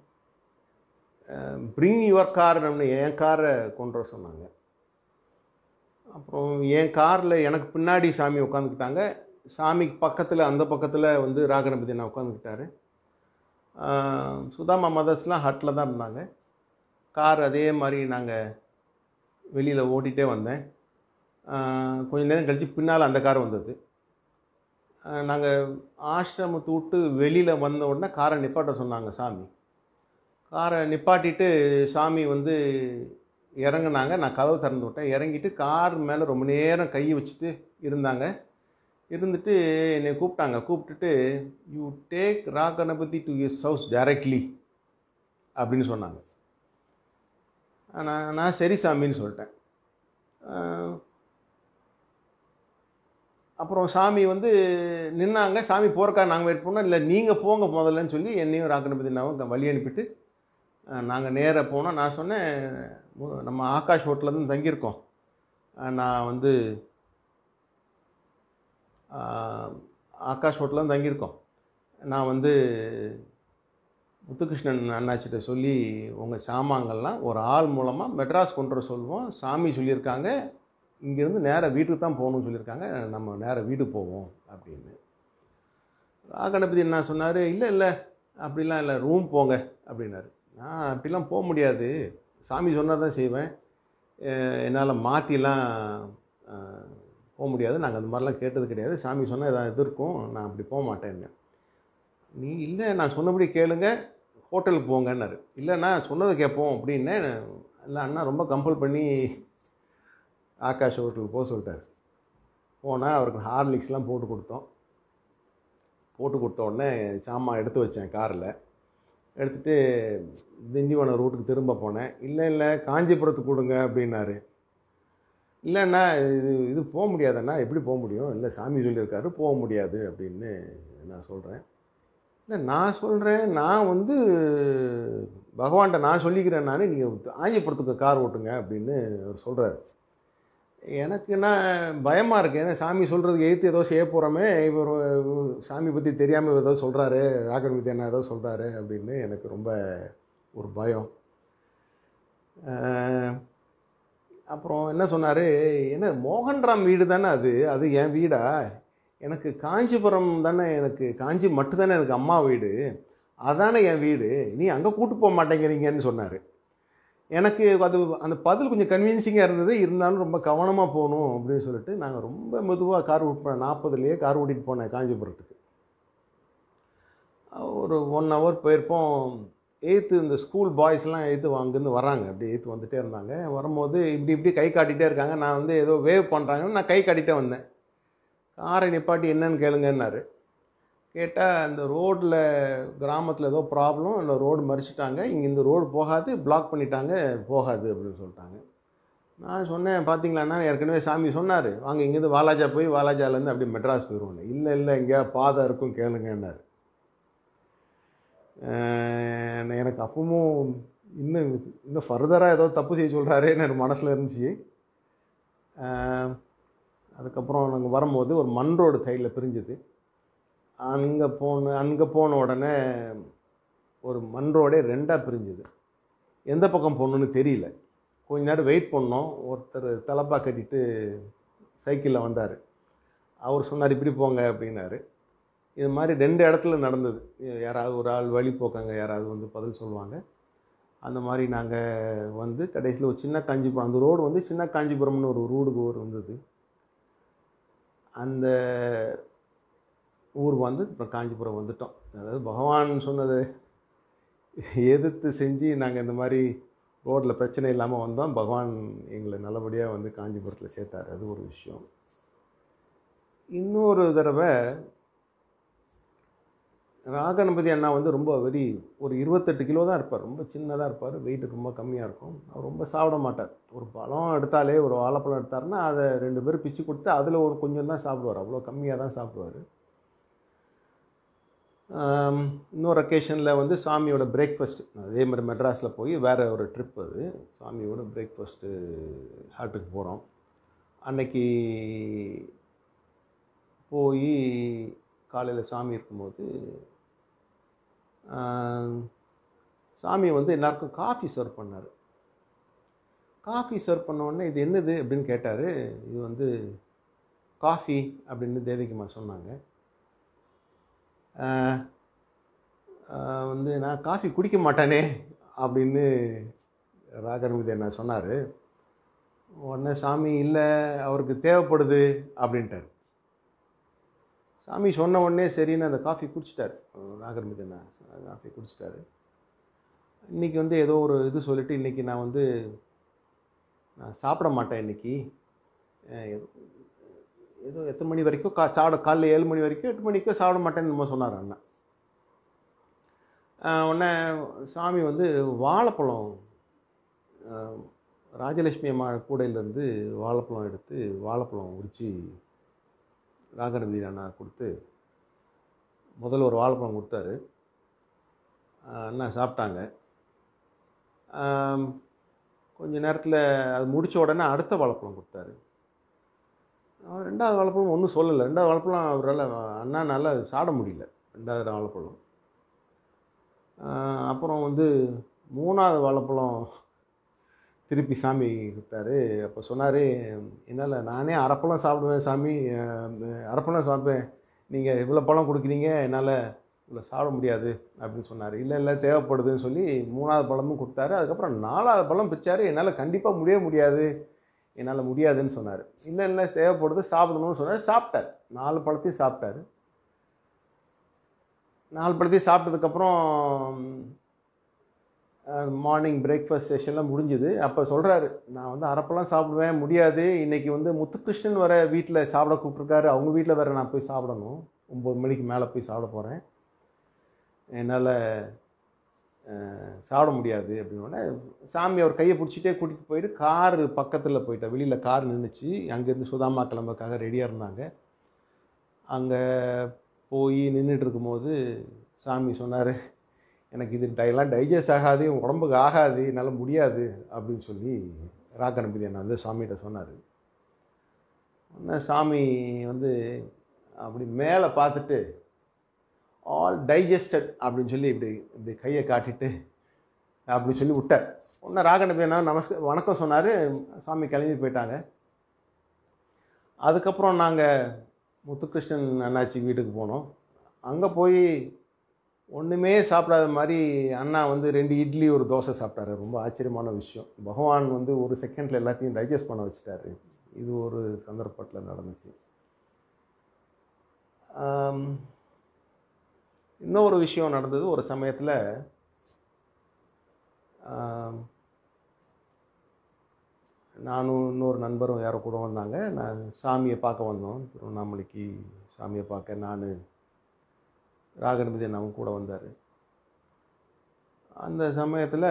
Speaker 1: பிரிங் யுவர் கார் என் காரை கொண்டு வர சொன்னாங்க அப்புறம் என் காரில் எனக்கு பின்னாடி சாமி உட்காந்துக்கிட்டாங்க சாமிக்கு பக்கத்தில் அந்த பக்கத்தில் வந்து ராகணபதி நான் உட்காந்துக்கிட்டாரு சுதாமா மதர்ஸ்லாம் ஹட்டில் தான் இருந்தாங்க கார் அதே மாதிரி நாங்கள் வெளியில் ஓட்டிகிட்டே வந்தேன் ஆஹ் கொஞ்ச நேரம் கழித்து பின்னால் அந்த கார் வந்தது நாங்கள் ஆசிரமத்தை விட்டு வெளியில் வந்த உடனே காரை நிப்பாட்ட சொன்னாங்க சாமி காரை நிப்பாட்டிட்டு சாமி வந்து இறங்குனாங்க நான் கதவு திறந்து விட்டேன் இறங்கிட்டு கார் மேலே ரொம்ப நேரம் கை வச்சுட்டு இருந்தாங்க இருந்துட்டு என்னை கூப்பிட்டாங்க கூப்பிட்டுட்டு you take Ra Ganapathi to yours house directly அப்படின்னு சொன்னாங்க நான் நான் சரி சாமின்னு சொல்லிட்டேன் ஆஹ் அப்புறம் சாமி வந்து நின்னாங்க சாமி போகிறக்கா நாங்கள் வெயிட் பண்ணோம் இல்லை நீங்கள் போங்க முதல்லன்னு சொல்லி என்னையும் ராக்கனபதினாவும் வழி அனுப்பிட்டு நாங்கள் நேராக போனோம் நான் சொன்னேன் மு- நம்ம ஆகாஷ் ஹோட்டலில் தான் தங்கியிருக்கோம் அஹ் நான் வந்து ஆஹ், ஆகாஷ் ஹோட்டலில் தான் தங்கியிருக்கோம் நான் வந்து முத்துகிருஷ்ணன் அண்ணாச்சிட்ட சொல்லி உங்கள் சாமான்கள்லாம் ஒரு ஆள் மூலமாக மெட்ராஸ் கொண்டு வர சொல்லுவோம் சாமி சொல்லியிருக்காங்க இங்கேருந்து நேராக வீட்டுக்கு தான் போகணும்னு சொல்லியிருக்காங்க நம்ம நேராக வீட்டுக்கு போவோம் அப்படின்னு ராகணபதி என்ன சொன்னார் இல்லை இல்லை அப்படிலாம் இல்லை ரூம் போங்க அப்படின்னாரு நான் அப்படிலாம் போக முடியாது சாமி சொன்னால் தான் செய்வேன் என்னால் மாற்றிலாம் போக முடியாது நாங்கள் அந்த மாதிரிலாம் கேட்டது கிடையாது சாமி சொன்னால் எதாவது இது இருக்கும் நான் அப்படி போக மாட்டேன்னு நீ இல்லை நான் சொன்னபடி கேளுங்க ஹோட்டலுக்கு போங்கன்னாரு இல்லை நான் சொன்னதை கேட்போம் அப்படின்னே இல்லை அண்ணா ரொம்ப கம்பல் பண்ணி ஆகாஷ் ஹோட்டலுக்கு போக சொல்லிட்டார் போனால் அவருக்கு ஹார்லிக்ஸ்லாம் போட்டு கொடுத்தோம் போட்டு கொடுத்த உடனே சாமான் எடுத்து வச்சேன் காரில் எடுத்துகிட்டு திண்டிவனம் ரூட்டுக்கு திரும்ப போனேன் இல்லை இல்லை காஞ்சிபுரத்துக்கு கொடுங்க அப்படின்னாரு இல்லைண்ணா இது இது போக முடியாதண்ணா எப்படி போக முடியும் இல்லை சாமி சொல்லியிருக்காரு போக முடியாது அப்படின்னு நான் சொல்கிறேன் இல்லை நான் சொல்கிறேன் நான் வந்து பகவான்கிட்ட நான் சொல்லிக்கிறேன் நான் நீங்கள் ஆஞ்சிபுரத்துக்கு கார் ஓட்டுங்க அப்படின்னு அவர் சொல்கிறாரு எனக்குன்னா பயமாக இருக்குது ஏன்னா சாமி சொல்கிறதுக்கு எதிர்த்து ஏதோ செய்ய போகிறோமே இவர் சாமி பற்றி தெரியாமல் ஏதோ சொல்கிறாரு ராகன் வித்யா என்ன ஏதோ சொல்கிறாரு அப்படின்னு எனக்கு ரொம்ப ஒரு பயம் அஹ், அப்புறம் என்ன சொன்னார் என்ன மோகன்ராம் வீடு தானே அது அது என் வீடா எனக்கு காஞ்சிபுரம் தானே எனக்கு காஞ்சி மட்டும் தானே எனக்கு அம்மா வீடு அதானே என் வீடு நீ அங்கே கூட்டு போக மாட்டேங்கிறீங்கன்னு சொன்னார் எனக்கு அது அந்த பதில் கொஞ்சம் கன்வின்சிங்காக இருந்தது இருந்தாலும் ரொம்ப கவனமாக போகணும் அப்படின்னு சொல்லிட்டு நாங்கள் ரொம்ப மெதுவாக கார் ஓட்டு நாற்பதுலேயே கார் ஓட்டிகிட்டு போனேன் காஞ்சிபுரத்துக்கு ஒரு ஒன் ஹவர் போயிருப்போம் எயித்து இந்த ஸ்கூல் பாய்ஸ்லாம் எயித்து அங்கேருந்து வராங்க அப்படி எயித்து வந்துட்டே இருந்தாங்க வரும்போது இப்படி இப்படி கை காட்டிகிட்டே இருக்காங்க நான் வந்து ஏதோ வேவ் பண்ணுறாங்கன்னு நான் கை காட்டிகிட்டே வந்தேன் காரை நிப்பாட்டி என்னன்னு கேளுங்கன்னாரு கேட்டால் இந்த ரோட்டில் கிராமத்தில் ஏதோ ப்ராப்ளம் இல்லை ரோடு மறிச்சிட்டாங்க இங்கே இந்த ரோடு போகாது பிளாக் பண்ணிட்டாங்க போகாது அப்படின்னு சொல்லிட்டாங்க நான் சொன்னேன் பார்த்தீங்களாண்ணா ஏற்கனவே சாமி சொன்னார் வாங்க இங்கேருந்து வாலாஜா போய் வாலாஜாலேருந்து அப்படியே மெட்ராஸ் போயிடுவோம் இல்லை இல்லை எங்கேயா பாதை இருக்கும் கேளுங்கன்னாரு அஹ் எனக்கு அப்பவும் இன்னும் இன்னும் ஃபர்தராக ஏதோ தப்பு செய்ய சொல்கிறாரேன்னு எனக்கு மனசில் இருந்துச்சு அஹ் அதுக்கப்புறம் நாங்கள் வரும்போது ஒரு மண் ரோடு சைடில் பிரிஞ்சுது அங்கே போன அங்கே போன உடனே ஒரு மண் ரோடே ரெண்டாக பிரிஞ்சுது எந்த பக்கம் போகணுன்னு தெரியல கொஞ்ச நேரம் வெயிட் பண்ணோம் ஒருத்தர் தலப்பா கட்டிட்டு சைக்கிளில் வந்தார் அவர் சொன்னார் இப்படி போங்க அப்படின்னாரு இது மாதிரி ரெண்டு இடத்துல நடந்தது யாராவது ஒரு ஆள் வழி போக்காங்க யாராவது வந்து பதில் சொல்லுவாங்க அந்த மாதிரி நாங்கள் வந்து கடைசியில் ஒரு சின்ன காஞ்சிபுரம் அந்த ரோடு வந்து சின்ன காஞ்சிபுரம்னு ஒரு ரோடு ஊர் வந்தது அந்த ஊர் வந்து இப்போ காஞ்சிபுரம் வந்துட்டோம் அதாவது பகவான் சொன்னதை எதிர்த்து செஞ்சு நாங்கள் இந்த மாதிரி ரோட்டில் பிரச்சனை இல்லாமல் வந்தோம் பகவான் எங்களை நல்லபடியாக வந்து காஞ்சிபுரத்தில் சேர்த்தாரு அது ஒரு விஷயம் இன்னொரு தடவை ராகணபதி அண்ணா வந்து ரொம்ப வெரி ஒரு இருபத்தெட்டு கிலோ தான் இருப்பார் ரொம்ப சின்னதாக இருப்பார் வெயிட் ரொம்ப கம்மியாக இருக்கும் அவர் ரொம்ப சாப்பிட மாட்டார் ஒரு பழம் எடுத்தாலே ஒரு வாழைப்பழம் எடுத்தாருன்னா அதை ரெண்டு பேரும் பிச்சு கொடுத்து அதில் ஒரு கொஞ்சம் தான் சாப்பிடுவார் அவ்வளோ கம்மியாக தான் சாப்பிடுவார் ஆம், இன்னொரு அக்கேஷனில் வந்து சாமியோட பிரேக்ஃபாஸ்ட் அதே மாதிரி மெட்ராஸில் போய் வேறு ஒரு ட்ரிப் அது சாமியோட பிரேக்ஃபாஸ்ட்டு ஹாட்டுக்கு போகிறோம் அன்னைக்கு போய் காலையில் சாமி இருக்கும்போது ஆம், சாமி வந்து எல்லாருக்கும் காஃபி சர்வ் பண்ணார் காஃபி சர்வ் பண்ண உடனே இது என்னது அப்படின்னு கேட்டார் இது வந்து காஃபி அப்படின்னு தேவிகம்மா சொன்னாங்க ஆஹ், ஆஹ் வந்து நான் காஃபி குடிக்க மாட்டேனே அப்படின்னு ராகரமிதி என்ன சொன்னார் உடனே சாமி இல்லை அவருக்கு தேவைப்படுது அப்படின்ட்டார் சாமி சொன்ன உடனே சரின்னு அந்த காஃபி குடிச்சிட்டாரு ராகரமிதி என்ன காஃபி குடிச்சிட்டாரு இன்றைக்கி வந்து ஏதோ ஒரு இது சொல்லிவிட்டு இன்றைக்கி நான் வந்து நான் சாப்பிட மாட்டேன் இன்றைக்கி ஏதோ எத்தனை மணி வரைக்கும் கா சாப்பிட காலைல ஏழு மணி வரைக்கும் எட்டு மணிக்கோ சாப்பிட மாட்டேன்னு நம்ம சொன்னார் அண்ணா ஆஹ் உடனே சாமி வந்து வாழைப்பழம் ஆஹ் ராஜலட்சுமி அம்மா கூடையிலேருந்து வாழைப்பழம் எடுத்து வாழைப்பழம் உரித்து ராகநபதி அண்ணா கொடுத்து முதல்ல ஒரு வாழைப்பழம் கொடுத்தாரு ஆஹ் அண்ணா சாப்பிட்டாங்க ஆம், கொஞ்ச நேரத்தில் அது முடித்த உடனே அடுத்த வாழைப்பழம் கொடுத்தாரு அவன் ரெண்டாவது வாழைப்பழம் ஒன்றும் சொல்லலை ரெண்டாவது வாழைப்பழம் அவரால் அண்ணானால சாப்பிட முடியல ரெண்டாவது வாழைப்பழம் ஆஹ் அப்புறம் வந்து மூணாவது வாழைப்பழம் திருப்பி சாமி கொடுத்தாரு அப்போ சொன்னார் என்னால் நானே அரைப்பழம் சாப்பிடுவேன் சாமி அஹ் அரைப்பழம் சாப்பிடுவேன் நீங்கள் இவ்வளோ பழம் கொடுக்குறீங்க என்னால் இவ்வளோ சாப்பிட முடியாது அப்படின்னு சொன்னார் இல்லை இல்லை தேவைப்படுதுன்னு சொல்லி மூணாவது பழமும் கொடுத்தாரு அதுக்கப்புறம் நாலாவது பழம் பிச்சாரு என்னால் கண்டிப்பாக முடிய முடியாது என்னால் முடியாதுன்னு சொன்னார் இல்லை இல்லை தேவைப்படுது சாப்பிடணும்னு சொன்னார் சாப்பிட்டார் நாலு பழத்தையும் சாப்பிட்டாரு நாலு பழத்தையும் சாப்பிட்டதுக்கப்புறம் மார்னிங் பிரேக்ஃபாஸ்ட் செஷன்லாம் முடிஞ்சுது அப்போ சொல்கிறாரு நான் வந்து அரப்பெல்லாம் சாப்பிடுவேன் முடியாது இன்றைக்கி வந்து முத்துகிருஷ்ணன் வர வீட்டில் சாப்பிட கூப்பிட்ருக்காரு அவங்க வீட்டில் வேறு நான் போய் சாப்பிடணும் ஒம்பது மணிக்கு மேலே போய் சாப்பிட போகிறேன் என்னால் சாப்பிட முடியாது அப்படின்னோடனே சாமி அவர் கையை பிடிச்சிட்டே கூட்டிகிட்டு போயிட்டு கார் பக்கத்தில் போயிட்டா வெளியில் கார் நின்றுச்சு அங்கேருந்து சுதாமா கிளம்புறதுக்காக ரெடியாக இருந்தாங்க அங்கே போய் நின்றுட்டு இருக்கும்போது சாமி சொன்னார் எனக்கு இது டைலாம் டைஜஸ்ட் ஆகாது உன் உடம்புக்கு ஆகாது என்னால் முடியாது அப்படின்னு சொல்லி ராக்கணபதி அண்ணா வந்து சாமிகிட்ட சொன்னார் உடனே சாமி வந்து அப்படி மேலே பார்த்துட்டு ஆல் டைஜஸ்டட் அப்படின்னு சொல்லி இப்படி இப்படி கையை காட்டிட்டு அப்படி சொல்லி விட்டார் உடனே ராகநபதி அண்ணா நமஸ்க வணக்கம் சொன்னார் சாமி கிளம்பி போயிட்டாங்க அதுக்கப்புறம் நாங்கள் முத்துகிருஷ்ணன் அண்ணாச்சி வீட்டுக்கு போனோம் அங்கே போய் ஒன்றுமே சாப்பிடாத மாதிரி அண்ணா வந்து ரெண்டு இட்லி ஒரு தோசை சாப்பிட்டாரு ரொம்ப ஆச்சரியமான விஷயம் பகவான் வந்து ஒரு செகண்டில் எல்லாத்தையும் டைஜஸ்ட் பண்ண வச்சுட்டாரு இது ஒரு சந்தர்ப்பத்தில் நடந்துச்சு ஆம், இன்னொரு விஷயம் நடந்தது ஒரு சமயத்தில் நானும் இன்னொரு நண்பரும் யாரோ கூட வந்தாங்க நான் சாமியை பார்க்க வந்தோம் திருவண்ணாமலைக்கு சாமியை பார்க்க நான் ராகநபதி அண்ணாவும் கூட வந்தார் அந்த சமயத்தில்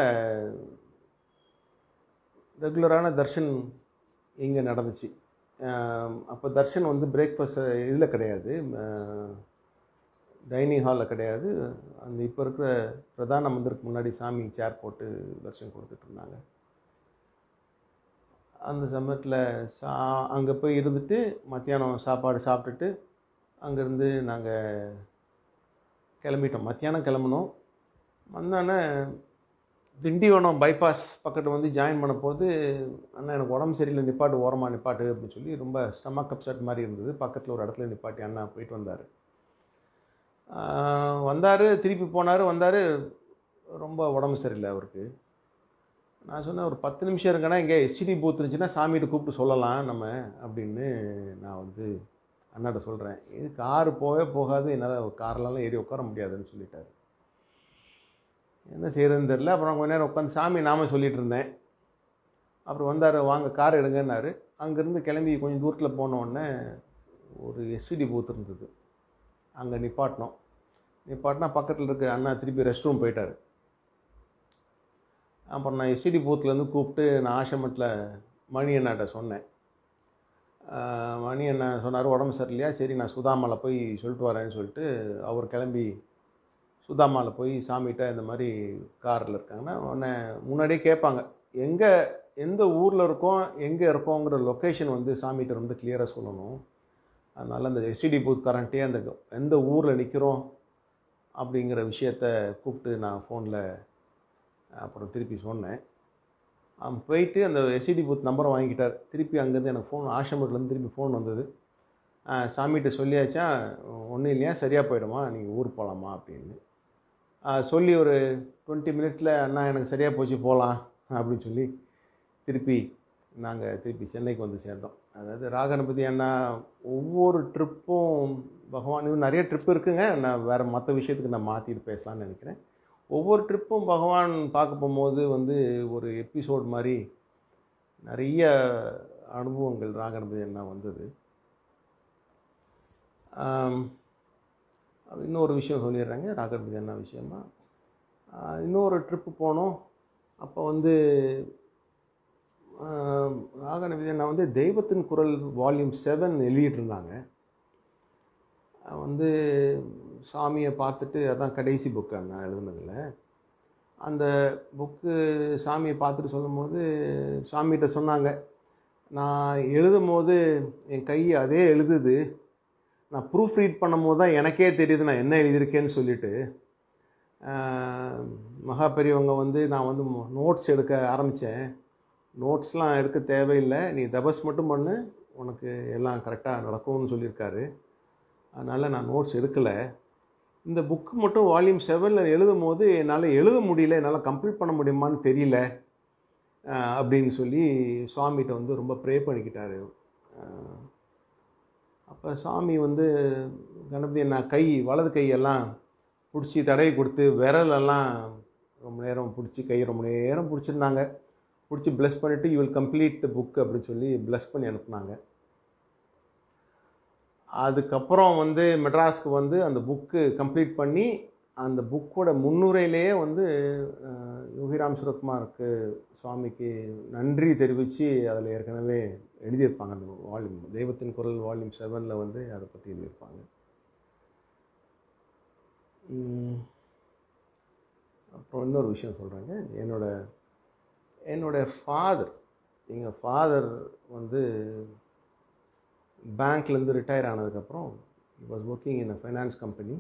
Speaker 1: ரெகுலரான தர்ஷன் இங்கே நடந்துச்சு அப்போ தர்ஷன் வந்து பிரேக்ஃபாஸ்ட் இதில் கிடையாது டைனிங் ஹாலில் கிடையாது அந்த இப்போ இருக்கிற பிரதான மந்திருக்கு முன்னாடி சாமி சேர் போட்டு தர்ஷன் கொடுத்துட்டு இருந்தாங்க அந்த சமயத்தில் சா அங்கே போய் இருந்துட்டு மத்தியானம் சாப்பாடு சாப்பிட்டுட்டு அங்கேருந்து நாங்கள் கிளம்பிட்டோம் மத்தியானம் கிளம்புனோம் வந்தோடனே திண்டிவனம் பைபாஸ் பக்கத்தில் வந்து ஜாயின் பண்ண போது அண்ணா எனக்கு உடம்பு சரியில்லை நிப்பாட்டு ஓரமாக நிப்பாட்டு அப்படின்னு சொல்லி ரொம்ப ஸ்டமக் அப்செட் மாதிரி இருந்தது பக்கத்தில் ஒரு இடத்துல நிப்பாட்டி அண்ணா போயிட்டு வந்தார் வந்தார் திருப்பி போனார் வந்தார் ரொம்ப உடம்பு சரியில்லை அவருக்கு நான் சொன்னேன் ஒரு பத்து நிமிஷம் இருக்கேன்னா இங்கே எஸ்டிடி பூத் இருந்துச்சுன்னா சாமிகிட்ட கூப்பிட்டு சொல்லலாம் நம்ம அப்படின்னு நான் வந்து அண்ணாட்ட சொல்கிறேன் இது காரு போகவே போகாது என்னால் கார்லலாம் ஏறி உட்கார முடியாதுன்னு சொல்லிட்டாரு என்ன செய்கிறதுன்னு தெரில அப்புறம் கொஞ்ச நேரம் உட்காந்து சாமி நாம சொல்லிட்டு இருந்தேன் அப்புறம் வந்தார் வாங்க கார் எடுங்கன்னாரு அங்கேருந்து கிளம்பி கொஞ்சம் தூரத்தில் போன உடனே ஒரு எஸ்டிடி பூத் இருந்தது அங்கே நிப்பாட்டினோம் நிப்பாட்டினா பக்கத்தில் இருக்க அண்ணா திருப்பி ரெஸ்ட் ரூம் போயிட்டார் அப்புறம் நான் எஸ்டிடி பூத்துலேருந்து கூப்பிட்டு நான் ஆசிரமத்தில் மணி அண்ணாட்ட சொன்னேன் ஆஹ் மணி அண்ணா சொன்னார் உடம்பு சரியில்லையா சரி நான் சுதாமால போய் சொல்லிட்டு வரேன்னு சொல்லிட்டு அவர் கிளம்பி சுதாமால போய் சாமிகிட்ட இந்த மாதிரி காரில் இருக்காங்கன்னா உடனே முன்னாடியே கேட்பாங்க எங்கே எந்த ஊரில் இருக்கோம் எங்கே இருக்கோங்கிற லொக்கேஷன் வந்து சாமிகிட்ட வந்து கிளியராக சொல்லணும் அதனால் அந்த எஸ்டிடி பூத் கரண்ட்டே அந்த எந்த ஊரில் நிற்கிறோம் அப்படிங்கிற விஷயத்த கூப்பிட்டு நான் ஃபோனில் அப்புறம் திருப்பி சொன்னேன் அவன் போயிட்டு அந்த எஸ்டிடி பூத் நம்பரை வாங்கிக்கிட்டார் திருப்பி அங்கேருந்து எனக்கு ஃபோன் ஆசிரமத்துலேருந்து திருப்பி ஃபோன் வந்தது ஆ, சாமிகிட்ட சொல்லியாச்சா ஒன்றும் இல்லையா சரியாக போயிடுமா நீங்கள் ஊர் போகலாமா அப்படின்னு ஆ, சொல்லி ஒரு டுவெண்ட்டி மினிட்ஸில் அண்ணா எனக்கு சரியாக போச்சு போகலாம் அப்படின்னு சொல்லி திருப்பி நாங்கள் திருப்பி சென்னைக்கு வந்து சேர்ந்தோம் அதாவது ராகணபதி அண்ணா ஒவ்வொரு ட்ரிப்பும் பகவான் இன்னும் நிறைய ட்ரிப் இருக்குங்க நான் வேறு மற்ற விஷயத்துக்கு நான் மாற்றிட்டு பேசலாம்னு நினைக்கிறேன் ஒவ்வொரு ட்ரிப்பும் பகவான் பார்க்க போகும்போது வந்து ஒரு எபிசோட் மாதிரி நிறைய அனுபவங்கள் ராகணபதி அண்ணா வந்தது ஆம், இன்னொரு விஷயம் சொல்லிடுறேங்க ராகணபதி அண்ணா விஷயமா ஆ, இன்னொரு ட்ரிப்பு போனோம் அப்போ வந்து ஆம், ராகணபதி அண்ணா வந்து தெய்வத்தின் குரல் வால்யூம் செவன் எழுதிட்டு இருந்தாங்க வந்து சாமியை பார்த்துட்டு அதான் கடைசி புக்கு நான் எழுதுனதில் அந்த புக்கு சாமியை பார்த்துட்டு சொல்லும்போது சாமிகிட்ட சொன்னாங்க நான் எழுதும் போது என் கை அதே எழுதுது நான் ப்ரூஃப் ரீட் பண்ணும்போது தான் எனக்கே தெரியுது நான் என்ன எழுதியிருக்கேன்னு சொல்லிட்டு ஆஹ், மகா பெரியவங்க வந்து நான் வந்து நோட்ஸ் எடுக்க ஆரம்பித்தேன் நோட்ஸ்லாம் எடுக்க தேவையில்லை நீ தபஸ் மட்டும் பண்ணு உனக்கு எல்லாம் கரெக்டாக நடக்கும்னு சொல்லியிருக்காரு அதனால் நான் நோட்ஸ் எடுக்கலை இந்த புக்கு மட்டும் வால்யூம் செவனில் எழுதும் போது என்னால் எழுத முடியல என்னால் கம்ப்ளீட் பண்ண முடியுமான்னு தெரியல ஆஹ், அப்படின்னு சொல்லி சுவாமிகிட்ட வந்து ரொம்ப ப்ரே பண்ணிக்கிட்டாரு அப்போ சாமி வந்து கணபதி நான் கை வலது கையெல்லாம் பிடிச்சி தடவி கொடுத்து விரலெல்லாம் ரொம்ப நேரம் பிடிச்சி கை ரொம்ப நேரம் பிடிச்சிருந்தாங்க பிடிச்சி ப்ளஸ் பண்ணிவிட்டு you will complete the book அப்படின்னு சொல்லி ப்ளஸ் பண்ணி அனுப்புனாங்க அதுக்கப்புறம் வந்து மெட்ராஸ்க்கு வந்து அந்த புக்கு கம்ப்ளீட் பண்ணி அந்த புக்கோட முன்னுரையிலேயே வந்து அஹ், யோகிராம் சுரத்குமாருக்கு சுவாமிக்கு நன்றி தெரிவித்து அதில் ஏற்கனவே எழுதியிருப்பாங்க அந்த வால்யூம் தெய்வத்தின் குரல் வால்யூம் செவனில் வந்து அதை பற்றி எழுதியிருப்பாங்க உம், அப்புறம் இன்னொரு விஷயம் சொல்கிறேங்க என்னோட என்னோட ஃபாதர் எங்கள் ஃபாதர் வந்து பேங்க்லேருந்து ரிட்டையர் ஆனதுக்கப்புறம் was working in a finance company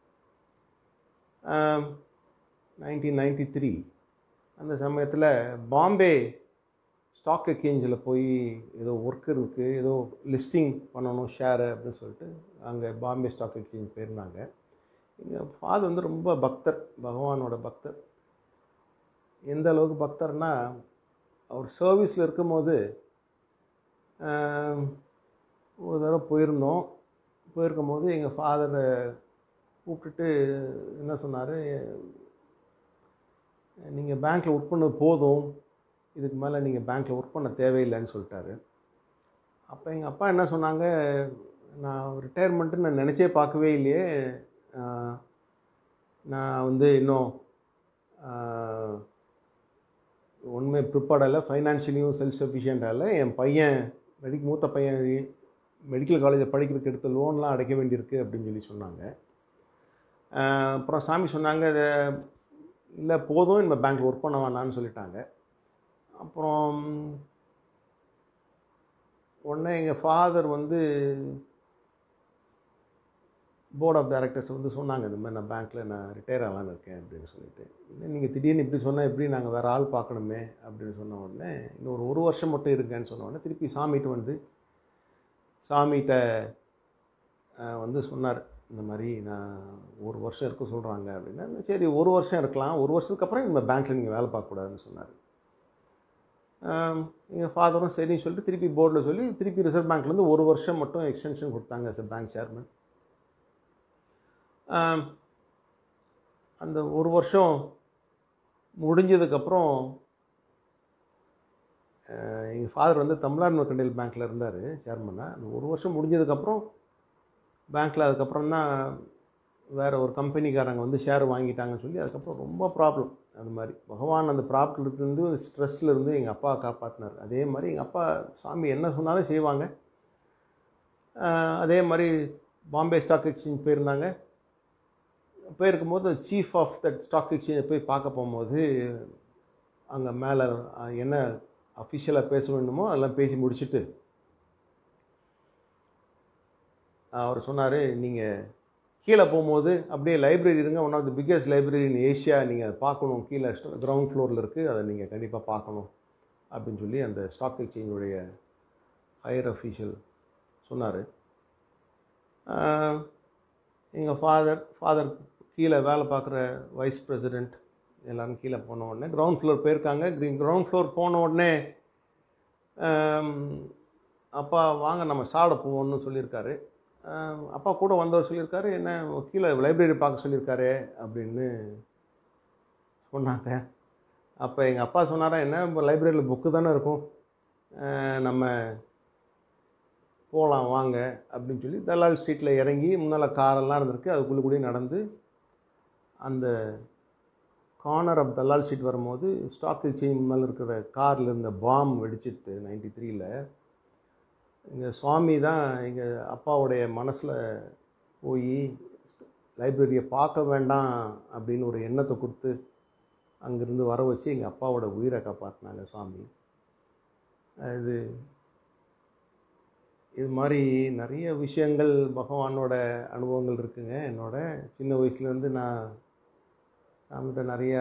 Speaker 1: nineteen ninety three அந்த சமயத்தில் பாம்பே ஸ்டாக் எக்ஸ்சேஞ்சில் போய் ஏதோ ஒர்க் இருக்குது ஏதோ லிஸ்டிங் பண்ணணும் ஷேரு அப்படின்னு சொல்லிட்டு அங்கே பாம்பே ஸ்டாக் எக்ஸ்சேஞ்ச் போயிருந்தாங்க எங்கள் ஃபாதர் வந்து ரொம்ப பக்தர் பகவானோட பக்தர் எந்த அளவுக்கு பக்தர்னா அவர் சர்வீஸில் இருக்கும்போது ஆம், ஒரு தடவை போயிருந்தோம் போயிருக்கும்போது எங்கள் ஃபாதரை கூப்பிட்டுட்டு என்ன சொன்னார் நீங்கள் பேங்க்கில் ஒர்க் பண்ணது போதும் இதுக்கு மேலே நீங்கள் பேங்க்கில் ஒர்க் பண்ண தேவையில்லைன்னு சொல்லிட்டாரு அப்போ எங்கள் அப்பா என்ன சொன்னாங்க நான் ரிட்டையர்மெண்ட்டு நான் நினச்சே பார்க்கவே இல்லையே ஆஹ், நான் வந்து இன்னும் ஆஹ், ஒன்றுமே ப்ரிப்பேர்டாக ஃபைனான்ஷியலியும் செல்ஃப் சஃபிஷியண்டாக இல்லை என் பையன் மெடிக் மூத்த பையன் மெடிக்கல் காலேஜில் படிக்கிறதுக்கு எடுத்த லோன்லாம் அடைக்க வேண்டியிருக்கு அப்படின்னு சொல்லி சொன்னாங்க ஆஹ் அப்புறம் சாமி சொன்னாங்க இது இல்லை போதும் நம்ம பேங்க்கில் ஒர்க் பண்ண வேணான்னு சொல்லிட்டாங்க அப்புறம் உடனே எங்கள் ஃபாதர் வந்து போர்ட் ஆஃப் டைரக்டர்ஸ் வந்து சொன்னாங்க இந்த மாதிரி நான் பேங்க்கில் நான் ரிட்டையர் ஆகலான்னு இருக்கேன் அப்படின்னு சொல்லிட்டு இல்லை நீங்கள் திடீர்னு இப்படி சொன்னால் எப்படி நாங்கள் வேறு ஆள் பார்க்கணுமே அப்படின்னு சொன்ன உடனே இன்னும் ஒரு ஒரு வருஷம் மட்டும் இருங்கன்னு சொன்ன உடனே திருப்பி சாமிகிட்ட வந்து சாமிகிட்ட அஹ், வந்து சொன்னார் இந்த மாதிரி நான் ஒரு வருஷம் இருக்க சொல்கிறாங்க அப்படின்னா சரி ஒரு வருஷம் இருக்கலாம் ஒரு வருஷத்துக்கு அப்புறம் இந்த பேங்க்கில் நீங்கள் வேலை பார்க்கக்கூடாதுன்னு சொன்னார் எங்கள் ஃபாதரும் சரின்னு சொல்லிட்டு திருப்பி போர்டில் சொல்லி திருப்பி ரிசர்வ் பேங்க்லேருந்து ஒரு வருஷம் மட்டும் எக்ஸ்டென்ஷன் கொடுத்தாங்க as a பேங்க் சேர்மன் அந்த ஒரு வருஷம் முடிஞ்சதுக்கப்புறம் எங்கள் ஃபாதர் வந்து தமிழ்நாடு மெர்கண்டைல் பேங்க்கில் இருந்தார் சேர்மனாக அந்த ஒரு வருஷம் முடிஞ்சதுக்கப்புறம் பேங்க்கில் அதுக்கப்புறம் தான் வேறு ஒரு கம்பெனிக்காரங்க வந்து ஷேர் வாங்கிட்டாங்கன்னு சொல்லி அதுக்கப்புறம் ரொம்ப ப்ராப்ளம் அது மாதிரி பகவான் அந்த ப்ராப்ளத்துலேருந்து ஸ்ட்ரெஸ்ஸில் இருந்து எங்கள் அப்பா காப்பாற்றினார் அதே மாதிரி எங்கள் அப்பா சாமி என்ன சொன்னாலும் செய்வாங்க ஆஹ் அதே மாதிரி பாம்பே ஸ்டாக் எக்ஸ்சேஞ்ச் போயிருந்தாங்க போயிருக்கும்போது சீஃப் ஆஃப் தட் ஸ்டாக் எக்ஸ்சேஞ்சை போய் பார்க்க போகும்போது அங்கே மேலே என்ன அஃபிஷியலாக பேச வேண்டுமோ அதெல்லாம் பேசி முடிச்சுட்டு அவர் சொன்னார் நீங்கள் கீழே போகும்போது அப்படியே லைப்ரரி இருங்க one of the biggest library in Asia நீங்கள் அதை பார்க்கணும் கீழே கிரவுண்ட் ஃப்ளோரில் இருக்குது அதை நீங்கள் கண்டிப்பாக பார்க்கணும் அப்படின்னு சொல்லி அந்த ஸ்டாக் எக்ஸ்சேஞ்சுடைய ஹையர் அஃபீஷியல் சொன்னார் எங்கள் ஃபாதர் ஃபாதர் கீழே வேலை பார்க்குற வைஸ் பிரசிடெண்ட் எல்லாரும் கீழே போன உடனே கிரவுண்ட் ஃப்ளோர் போயிருக்காங்க கிரவுண்ட் ஃப்ளோர் போன உடனே ஆம், அப்பா வாங்க நம்ம சாப்பிட போவோம்னு சொல்லியிருக்காரு ஆம், அப்பா கூட வந்தவர் சொல்லியிருக்காரு என்ன கீழே லைப்ரரி பார்க்க சொல்லியிருக்காரு அப்படின்னு சொன்னாங்க அப்போ எங்கள் அப்பா சொன்னாரா என்ன இப்போ லைப்ரரியில் புக்கு தானே இருக்கும் அஹ், நம்ம போகலாம் வாங்க அப்படின்னு சொல்லி தலால் ஸ்ட்ரீட்டில் இறங்கி முன்னால் காரெல்லாம் இருந்திருக்கு அதுக்குள்ளே கூட நடந்து அந்த கார்னர் ஆஃப் தலால் ஸ்ட்ரீட் வரும்போது ஸ்டாக் எக்ஸ்சேஞ்ச் முன்னால் இருக்கிற காரில் இருந்த பாம் வெடிச்சிட்டு நைன்டி த்ரீல எங்கள் சுவாமி தான் எங்கள் அப்பாவுடைய மனசில் போய் லைப்ரரியை பார்க்க வேண்டாம் அப்படின்னு ஒரு எண்ணத்தை கொடுத்து அங்கேருந்து வர வச்சு எங்கள் அப்பாவோட உயிரை காப்பாற்றினாங்க சுவாமி இது இது மாதிரி நிறைய விஷயங்கள் பகவானோட அனுபவங்கள் இருக்குங்க என்னோட சின்ன வயசுலேருந்து நான் சாமிகிட்ட நிறையா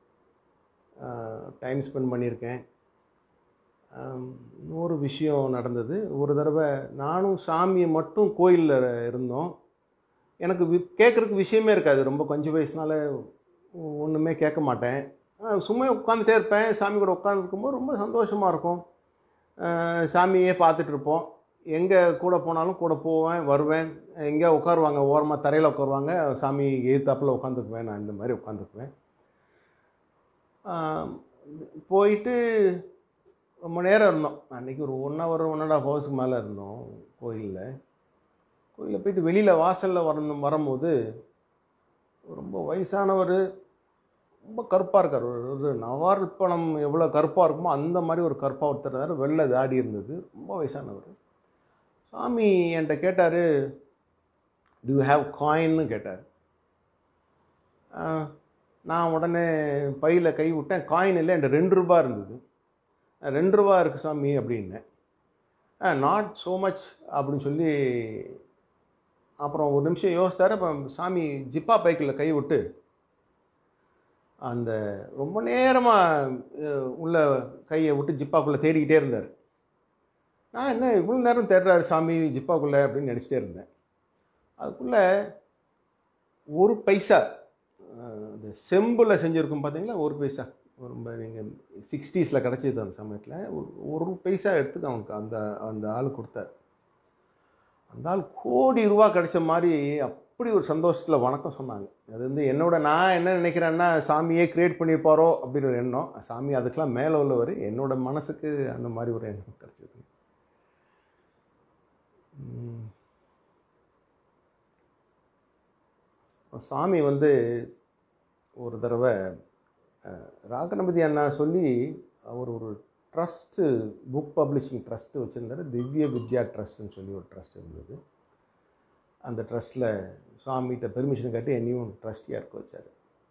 Speaker 1: டைம் ஸ்பெண்ட் பண்ணியிருக்கேன் ஆம், இன்னொரு விஷயம் நடந்தது ஒரு தடவை நானும் சாமியை மட்டும் கோயிலில் இருந்தோம் எனக்கு வி கேட்குறதுக்கு விஷயமே இருக்காது ரொம்ப கொஞ்சம் வயசுனால ஒன்றுமே கேட்க மாட்டேன் ஆ, சும்மா உட்காந்துட்டே இருப்பேன் சாமி கூட உட்காந்துருக்கும்போது ரொம்ப சந்தோஷமாக இருக்கும் ஆ, சாமியே பார்த்துட்டு இருப்போம் எங்கே கூட போனாலும் கூட போவேன் வருவேன் எங்கே உட்காருவாங்க ஓரமாக தரையில் உட்காருவாங்க சாமி எதிர்த்தாப்பில் உட்காந்துக்குவேன் நான் இந்த மாதிரி உட்காந்துக்குவேன் போயிட்டு ரொம்ப நேரம் இருந்தோம் அன்றைக்கி ஒரு one hour one and half ஹவர்ஸ்க்கு மேலே இருந்தோம் கோயிலில் கோயிலில் போயிட்டு வெளியில் வாசலில் வரணும் வரும்போது ரொம்ப வயசானவர் ரொம்ப கருப்பாக இருக்கார் ஒரு ஒரு நவார்ப்பணம் எவ்வளோ கருப்பாக இருக்குமோ அந்த மாதிரி ஒரு கருப்பாக ஒருத்தர் இருந்தார் வெள்ளை தாடி இருந்தது ரொம்ப வயசானவர் சாமி என்கிட்ட கேட்டார் டு ஹேவ் காயின்னு கேட்டார் ஆஹ், நான் உடனே பையில் கை விட்டேன் காயின் இல்லை என்கிட்ட ரெண்டு ரூபா இருந்தது "அஹ், ரெண்டு ரூபா இருக்குது சாமி அப்படின்னேன் நாட் ஸோ மச் அப்படின்னு சொல்லி அப்புறம் ஒரு நிமிஷம் யோசிச்சார் அப்போ சாமி ஜிப்பா பைக்கில் கை விட்டு அந்த ரொம்ப நேரமாக உள்ள கையை விட்டு ஜிப்பாக்குள்ளே தேடிக்கிட்டே இருந்தார் நான் என்ன இவ்வளோ நேரம் தேடுறாரு சாமி ஜிப்பாக்குள்ளே அப்படின்னு நினச்சிட்டே இருந்தேன் அதுக்குள்ளே ஒரு பைசா அஹ், அந்த செம்பில் செஞ்சுருக்கும் பார்த்தீங்களா ஒரு பைசா ரொம்ப நீங்கள் சிக்ஸ்டீஸில் கிடச்சிது அந்த சமயத்தில் ஒரு ஒரு பைசா எடுத்து அவனுக்கு அந்த அந்த ஆள் கொடுத்தார் அந்த ஆள் கோடி ரூபா கிடைச்ச மாதிரி அப்படி ஒரு சந்தோஷத்தில் வணக்கம் சொன்னாங்க அது வந்து என்னோட நான் என்ன நினைக்கிறேன்னா சாமியே கிரியேட் பண்ணியிருப்பாரோ அப்படின்னு ஒரு எண்ணம் சாமி அதுக்கெலாம் மேலே உள்ளவர் என்னோட மனசுக்கு அந்த மாதிரி ஒரு எண்ணம் கிடச்சிது உம். சாமி வந்து ஒரு தடவை அஹ், ராகநபதி அண்ணா சொல்லி அவர் ஒரு ட்ரஸ்ட்டு புக் பப்ளிஷிங் ட்ரஸ்ட்டு வச்சுருந்தாரு திவ்ய வித்யா ட்ரஸ்ட்னு சொல்லி ஒரு ட்ரஸ்ட் இருந்தது அந்த ட்ரஸ்ட்டில் சுவாமிகிட்ட பெர்மிஷன் காட்டி என்னையும் ட்ரஸ்டியாக இருக்க வச்சார்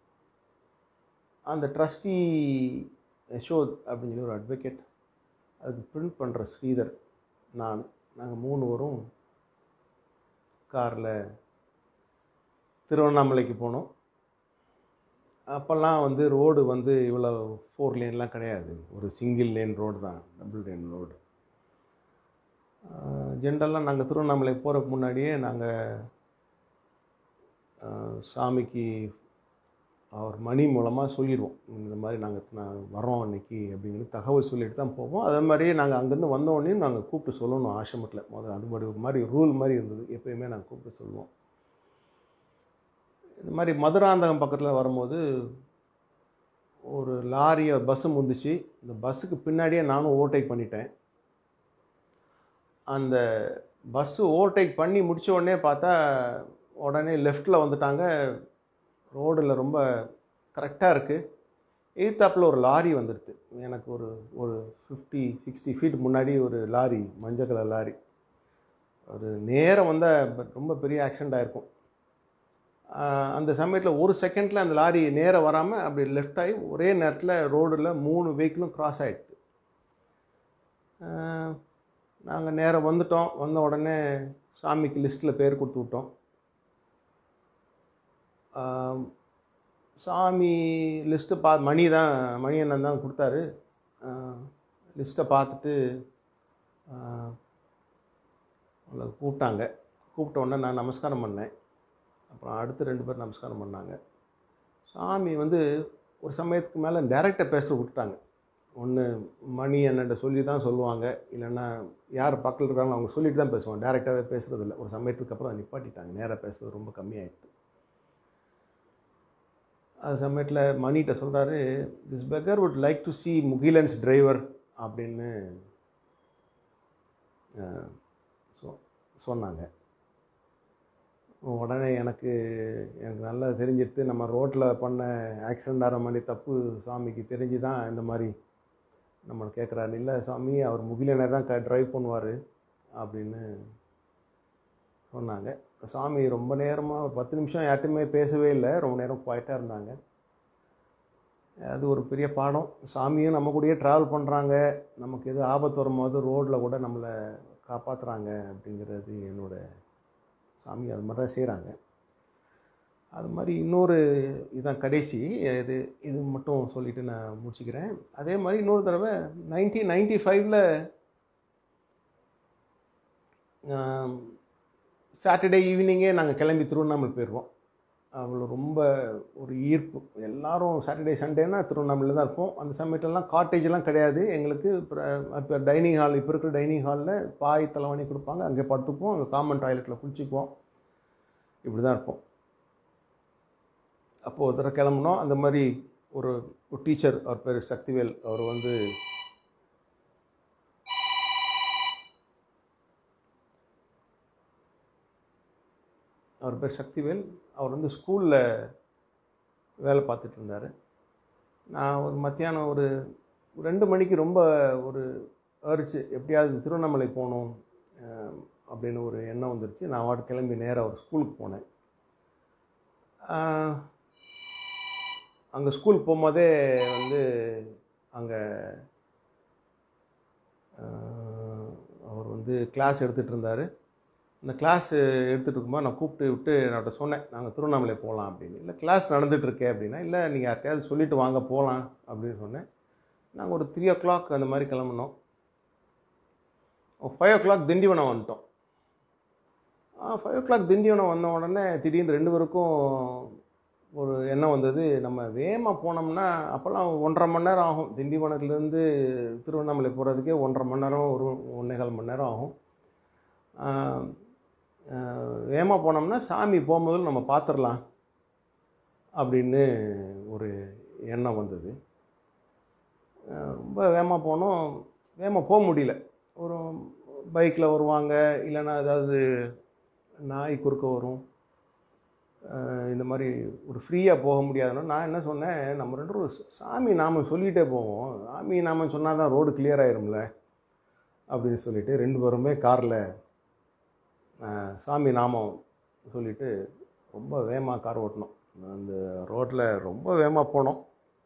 Speaker 1: அந்த ட்ரஸ்டி யசோத் அப்படின்னு சொல்லி ஒரு அட்வொகேட் அதுக்கு பிரிண்ட் பண்ணுற ஸ்ரீதர் நான் நாங்கள் மூணு பேரும் காரில் திருவண்ணாமலைக்கு போனோம் அப்போல்லாம் வந்து ரோடு வந்து இவ்வளோ ஃபோர் லேன்லாம் கிடையாது ஒரு சிங்கிள் லேன் ரோடு தான் டபுள் லேன் ரோடு ஜென்ரலாக நாங்கள் திருவண்ணாமலை போகிறதுக்கு முன்னாடியே நாங்கள் சாமிக்கு அவர் மணி மூலமாக சொல்லிடுவோம் இந்த மாதிரி நாங்கள் நான் வரோம் அன்னைக்கு அப்படிங்கிற தகவல் சொல்லிட்டு தான் போவோம் அதே மாதிரியே நாங்கள் அங்கேருந்து வந்தோடனே நாங்கள் கூப்பிட்டு சொல்லணும் ஆசிரமத்தில் முதல்ல அது மாதிரி ஒரு மாதிரி ரூல் மாதிரி இருந்தது எப்பயுமே நாங்கள் கூப்பிட்டு சொல்லுவோம் இந்த மாதிரி மதுராந்தகம் பக்கத்தில் வரும்போது ஒரு லாரியை பஸ்ஸு முந்துச்சு இந்த பஸ்ஸுக்கு பின்னாடியே நானும் ஓவர்டேக் பண்ணிட்டேன் அந்த பஸ்ஸு ஓவர்டேக் பண்ணி முடிச்ச உடனே பார்த்தா உடனே லெஃப்ட்டில் வந்துட்டாங்க ரோடில் ரொம்ப கரெக்டாக இருக்குது எய்த்தாப்பில் ஒரு லாரி வந்துடுது எனக்கு ஒரு ஒரு ஃபிஃப்டி சிக்ஸ்டி ஃபீட் முன்னாடி ஒரு லாரி மஞ்சள் கலர் லாரி ஒரு நேரம் வந்தால் ரொம்ப பெரிய ஆக்சிடெண்ட் ஆகிருக்கும் ஆஹ் அந்த சமயத்தில் ஒரு செகண்டில் அந்த லாரி நேரம் வராமல் அப்படி லெஃப்ட் ஆகி ஒரே நேரத்தில் ரோடில் மூணு வெஹிக்கிளும் கிராஸ் ஆகிடுது நாங்கள் நேரம் வந்துட்டோம் வந்த உடனே சாமிக்கு லிஸ்ட்டில் பேர் கொடுத்து விட்டோம் ஆஹ் சாமி லிஸ்ட்டு பா மணி தான் மணி அண்ணன் தான் கொடுத்தாரு லிஸ்ட்டை பார்த்துட்டு ஆஹ் அவங்கள கூப்பிட்டாங்க கூப்பிட்ட உடனே நான் நமஸ்காரம் பண்ணேன் அப்புறம் அடுத்து ரெண்டு பேர் நமஸ்காரம் பண்ணாங்க சாமி வந்து ஒரு சமயத்துக்கு மேலே டேரெக்டாக பேச விட்டுட்டாங்க ஒன்று மணி என்னட்ட சொல்லி தான் சொல்லுவாங்க இல்லைன்னா யார் பக்கத்தில் இருக்காங்களோ அவங்க சொல்லிட்டு தான் பேசுவாங்க டேரெக்டாகவே பேசுகிறதில்ல ஒரு சமயத்துக்கு அப்புறம் அதை நிப்பாட்டிட்டாங்க நேராக பேசுறது ரொம்ப கம்மியாயிடுது அது சமயத்தில் மணிகிட்ட சொல்கிறாரு this beggar would like to see Mugilan's driver அப்படின்னு அஹ், சொ- சொன்னாங்க உடனே எனக்கு எனக்கு நல்லா தெரிஞ்சிடுது நம்ம ரோட்டில் பண்ண ஆக்சிடெண்ட் ஆகிற மாதிரி தப்பு சாமிக்கு தெரிஞ்சு தான் இந்த மாதிரி நம்மளை கேட்குறாரு இல்லை சாமி அவர் முகிலனை தான் க ட்ரைவ் பண்ணுவார் அப்படின்னு சொன்னாங்க சாமி ரொம்ப நேரமாக ஒரு பத்து நிமிஷம் யார்ட்டையுமே பேசவே இல்லை ரொம்ப நேரம் குவாய்ட்டாக இருந்தாங்க அது ஒரு பெரிய பாடம் சாமியும் நம்ம கூடயே ட்ராவல் பண்ணுறாங்க நமக்கு எது ஆபத்து வரும்போது ரோட்டில் கூட நம்மளை காப்பாற்றுறாங்க அப்படிங்கிறது என்னோட சாமி அது மாதிரி தான் செய்கிறாங்க அது மாதிரி இன்னொரு இதுதான் கடைசி இது இது மட்டும் சொல்லிவிட்டு நான் முடிச்சுக்கிறேன் அதே மாதிரி இன்னொரு தடவை நைன்டீன் நைன்டி ஃபைவ்ல சாட்டர்டே ஈவினிங்கே நாங்கள் கிளம்பி திருவண்ணாமலை போயிடுவோம் அவ்வளோ ரொம்ப ஒரு ஈர்ப்பு எல்லாரும் சாட்டர்டே சண்டேனா திருவண்ணாமலையில் தான் இருப்போம் அந்த சமயத்துலலாம் காட்டேஜ்லாம் கிடையாது எங்களுக்கு இப்போ டைனிங் ஹால் இப்போ இருக்கிற டைனிங் ஹாலில் பாய் தலைவாணி கொடுப்பாங்க அங்கே படுத்துப்போம் அங்கே காமன் டாய்லெட்டில் குளிச்சுக்குவோம் இப்படி தான் இருப்போம் அப்போது ஒரு தடவை கிளம்புனோம் அந்த மாதிரி ஒரு ஒரு டீச்சர் அவர் பேர் சக்திவேல் அவர் வந்து அவர் பேர் சக்திவேல் அவர் வந்து ஸ்கூலில் வேலை பார்த்துட்டு இருந்தார் நான் ஒரு மத்தியானம் ஒரு ரெண்டு மணிக்கு ரொம்ப ஒரு அரிச்சு எப்படியாவது திருவண்ணாமலை போகணும் அஹ், அப்படின்னு ஒரு எண்ணம் வந்துருச்சு நான் வாட்டு கிளம்பி நேராக ஒரு ஸ்கூலுக்கு போனேன் அங்கே ஸ்கூல் போகும்போதே வந்து அங்கே அவர் வந்து கிளாஸ் எடுத்துகிட்டு இருந்தார் அந்த கிளாஸ் எடுத்துகிட்டு இருக்கும்போது நான் கூப்பிட்டு விட்டு நான் சொன்னேன் நாங்கள் திருவண்ணாமலை போகலாம் அப்படின்னு இல்லை கிளாஸ் நடந்துட்டு இருக்கே அப்படின்னா இல்லை நீங்கள் யார்ட்டையாவது சொல்லிவிட்டு வாங்க போகலாம் அப்படின்னு சொன்னேன் நாங்கள் ஒரு த்ரீ ஓ கிளாக் அந்த மாதிரி கிளம்புனோம் ஃபைவ் ஓ கிளாக் திண்டிவனம் வந்துட்டோம் ஃபைவ் ஓ கிளாக் திண்டிவனம் வந்த உடனே திடீர்னு ரெண்டு பேருக்கும் ஒரு எண்ணம் வந்தது நம்ம வேகமாக போனோம்னா அப்போல்லாம் ஒன்றரை மணி நேரம் ஆகும் திண்டிவனத்துலேருந்து திருவண்ணாமலை போகிறதுக்கே ஒன்றரை மணி நேரம் ஒரு ஒன்றேகால் மணி நேரம் ஆகும் வேகமாக போனோம்னா சாமி போகும்போது நம்ம பார்த்துடலாம் அப்படின்னு ஒரு எண்ணம் வந்தது அஹ் ரொம்ப வேகமாக போனோம் வேகமாக போக முடியல ஒரு பைக்கில் வருவாங்க இல்லைன்னா ஏதாவது நாய் குறுக்க வரும் அஹ் இந்த மாதிரி ஒரு ஃப்ரீயாக போக முடியாதுன்னா நான் என்ன சொன்னேன் நம்ம ரெண்டு பேரும் சாமி நாம சொல்லிகிட்டே போவோம் சாமி நாம சொன்னால் தான் ரோடு கிளியர் ஆயிரும்ல அப்படின்னு சொல்லிட்டு ரெண்டு பேருமே காரில் சாமி நாமம் சொல்லிட்டு ரொம்ப வேகமாக கார் ஓட்டினோம் அந்த ரோட்டில் ரொம்ப வேகமாக போனோம்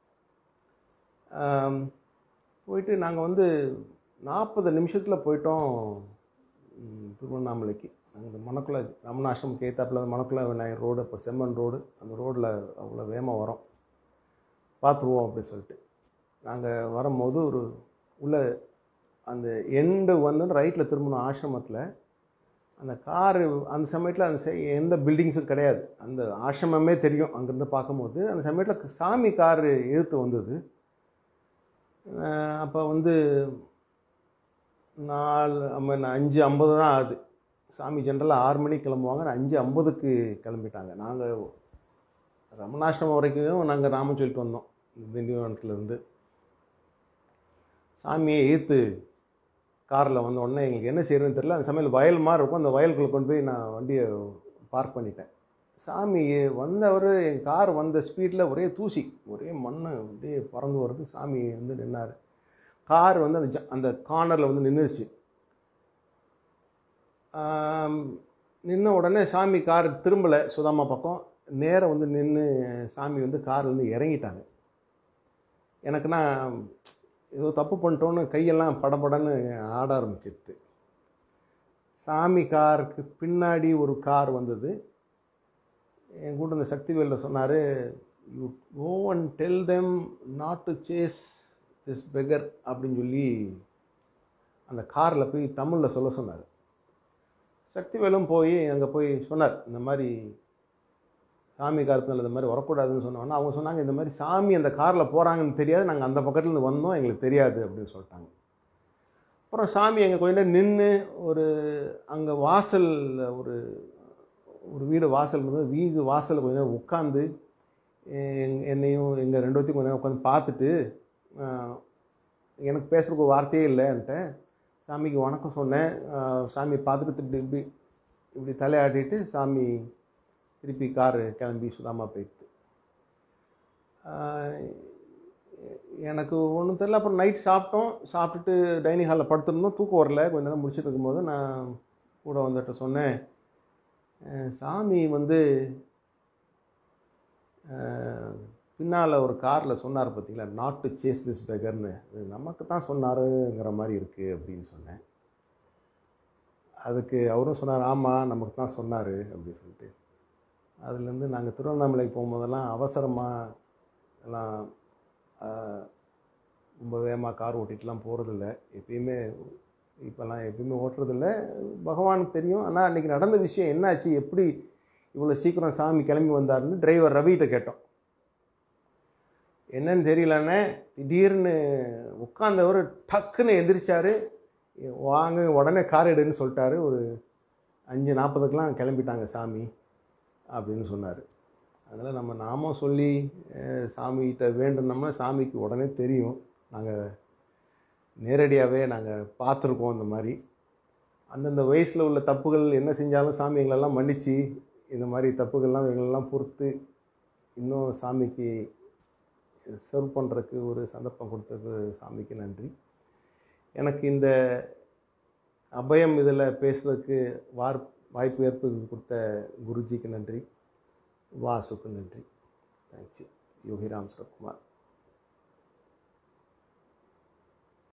Speaker 1: ஆம், போயிட்டு நாங்கள் வந்து நாற்பது நிமிஷத்தில் போயிட்டோம் ம், திருவண்ணாமலைக்கு அந்த மணக்குள ரமணாசிரமம் கேத்தாப்பில் அந்த மணக்குள விநாயகர் ரோடு இப்போ செம்மண் ரோடு அந்த ரோட்டில் அவ்வளோ வேகமாக வரோம் பார்த்துருவோம் அப்படி சொல்லிட்டு நாங்கள் வரும்போது ஒரு உள்ள அந்த எண்டு வந்து ரைட்டில் திரும்பணும் ஆசிரமத்தில் அந்த காரு அந்த சமயத்தில் அந்த சை- எந்த பில்டிங்ஸும் கிடையாது அந்த ஆசிரமமே தெரியும் அங்கேருந்து பார்க்கும்போது அந்த சமயத்தில் சாமி காரு எதிர்த்து வந்தது அப்போ வந்து நாலு ஐம்ப- நான் அஞ்சு ஐம்பது தான் ஆகுது சாமி ஜென்ரலாக ஆறு மணிக்கு கிளம்புவாங்க நான் அஞ்சு ஐம்பதுக்கு கிளம்பிட்டாங்க நாங்கள் ரமணாசிரமம் வரைக்கும் நாங்கள் ராமன் சொல்லிட்டு வந்தோம் திண்டிவனத்துலேருந்து சாமியை ஈர்த்து காரில் வந்த உடனே எங்களுக்கு என்ன செய்யறதுன்னு தெரியல அந்த சமயம் வயல் மாதிரி இருக்கும் அந்த வயலுக்குள்ளே கொண்டு போய் நான் வண்டியை பார்க் பண்ணிட்டேன் சாமி வந்தவர் என் கார் வந்த ஸ்பீடில் ஒரே தூசி ஒரே மண் அப்படியே பறந்து வருது சாமி வந்து நின்னார் கார் வந்து அந்த ஜ- அந்த கார்னரில் வந்து நின்றுச்சு நின்ன உடனே சாமி கார் திரும்பலை சுதாமா பக்கம் நேரா வந்து நின்று சாமி வந்து கார்லேருந்து இறங்கிட்டாங்க எனக்குன்னா ஏதோ தப்பு பண்ணிட்டோன்னு கையெல்லாம் படபடன்னு ஆட ஆரம்பிச்சிடுது சாமி காருக்கு பின்னாடி ஒரு கார் வந்தது என் கூட இந்த சக்திவேலில் சொன்னார் you go and tell them not to chase this beggar அப்படின்னு சொல்லி அந்த காரில் போய் தமிழில் சொல்ல சொன்னார் சக்திவேலும் போய் அங்கே போய் சொன்னார் இந்த மாதிரி சாமி காரத்தில் இந்த மாதிரி வரக்கூடாதுன்னு சொன்னோன்னா அவங்க சொன்னாங்க இந்த மாதிரி சாமி அந்த காரில் போகிறாங்கன்னு தெரியாது நாங்கள் அந்த பக்கத்துலேருந்து வந்தோம் எங்களுக்கு தெரியாது அப்படின்னு சொல்லிட்டாங்க அப்புறம் சாமி எங்கள் கொஞ்ச நேரம் நின்று ஒரு அங்கே வாசலில் ஒரு ஒரு வீடு வாசல் இருந்தது வீடு வாசலில் கொஞ்ச நேரம் உட்காந்து எங் என்னையும் எங்கள் ரெண்டு பேர்த்தையும் கொஞ்ச நேரம் உட்காந்து பார்த்துட்டு ஆஹ், எனக்கு பேசுறதுக்கு ஒரு வார்த்தையே இல்லைன்ட்டு சாமிக்கு வணக்கம் சொன்னேன் ஆஹ், சாமி பார்த்துட்டு இப்படி இப்படி இப்படி தலையாட்டிட்டு சாமி திருப்பி காரு கிளம்பி சுதாமா போயிடுது ஆஹ், எனக்கு ஒன்றும் தெரியல அப்புறம் நைட் சாப்பிட்டோம் சாப்பிட்டுட்டு டைனிங் ஹாலில் படுத்திருந்தோம் தூக்கம் வரல கொஞ்ச நேரம் முடிச்சிட்டு இருக்கும்போது நான் கூட வந்துட்டு சொன்னேன் அஹ் சாமி வந்து பின்னால் ஒரு காரில் சொன்னார் பார்த்தீங்களா நாட் டு சேஸ் திஸ் பெகர்னு அது நமக்கு தான் சொன்னாருங்கிற மாதிரி இருக்குது அப்படின்னு சொன்னேன் அதுக்கு அவரும் சொன்னார் ஆமாம் நமக்கு தான் சொன்னார் அப்படின்னு சொல்லிட்டு அதுலேருந்து நாங்கள் திருவண்ணாமலைக்கு போகும்போதெல்லாம் அவசரமாக எல்லாம் ஆஹ், ரொம்ப வேகமாக கார் ஓட்டிகிட்டுலாம் போகிறதில்ல எப்பயுமே இப்போல்லாம் எப்பயுமே ஓட்டுறதில்ல பகவானுக்கு தெரியும் ஆனால் அன்றைக்கி நடந்த விஷயம் என்னாச்சு எப்படி இவ்வளோ சீக்கிரம் சாமி கிளம்பி வந்தாருன்னு டிரைவர் ரவிகிட்ட கேட்டோம் என்னன்னு தெரியலண்ணே திடீர்னு உட்காந்தவர் டக்குன்னு எந்திரிச்சாரு வாங்க உடனே கார் எடுன்னு சொல்லிட்டாரு ஒரு அஞ்சு நாற்பதுக்கெலாம் கிளம்பிட்டாங்க சாமி அப்படின்னு சொன்னார் அதனால் நம்ம நாமும் சொல்லி அஹ், சாமிகிட்ட வேண்டுனோம்னா சாமிக்கு உடனே தெரியும் நாங்கள் நேரடியாகவே நாங்கள் பார்த்துருக்கோம் இந்த மாதிரி அந்தந்த வயசில் உள்ள தப்புகள் என்ன செஞ்சாலும் சாமி எங்களெல்லாம் மன்னிச்சு இந்த மாதிரி தப்புகள்லாம் எங்களெல்லாம் பொறுத்து இன்னும் சாமிக்கு சர்வ் பண்ணுறதுக்கு ஒரு சந்தர்ப்பம் கொடுத்தது சாமிக்கு நன்றி எனக்கு இந்த அபயம் இதில் பேசுறதுக்கு வார் வாய்ப்பு ஏற்படுத்தி கொடுத்த குருஜிக்கு நன்றி வாசுக்கு நன்றி தேங்க்யூ யோகிராம் சுரத்குமார்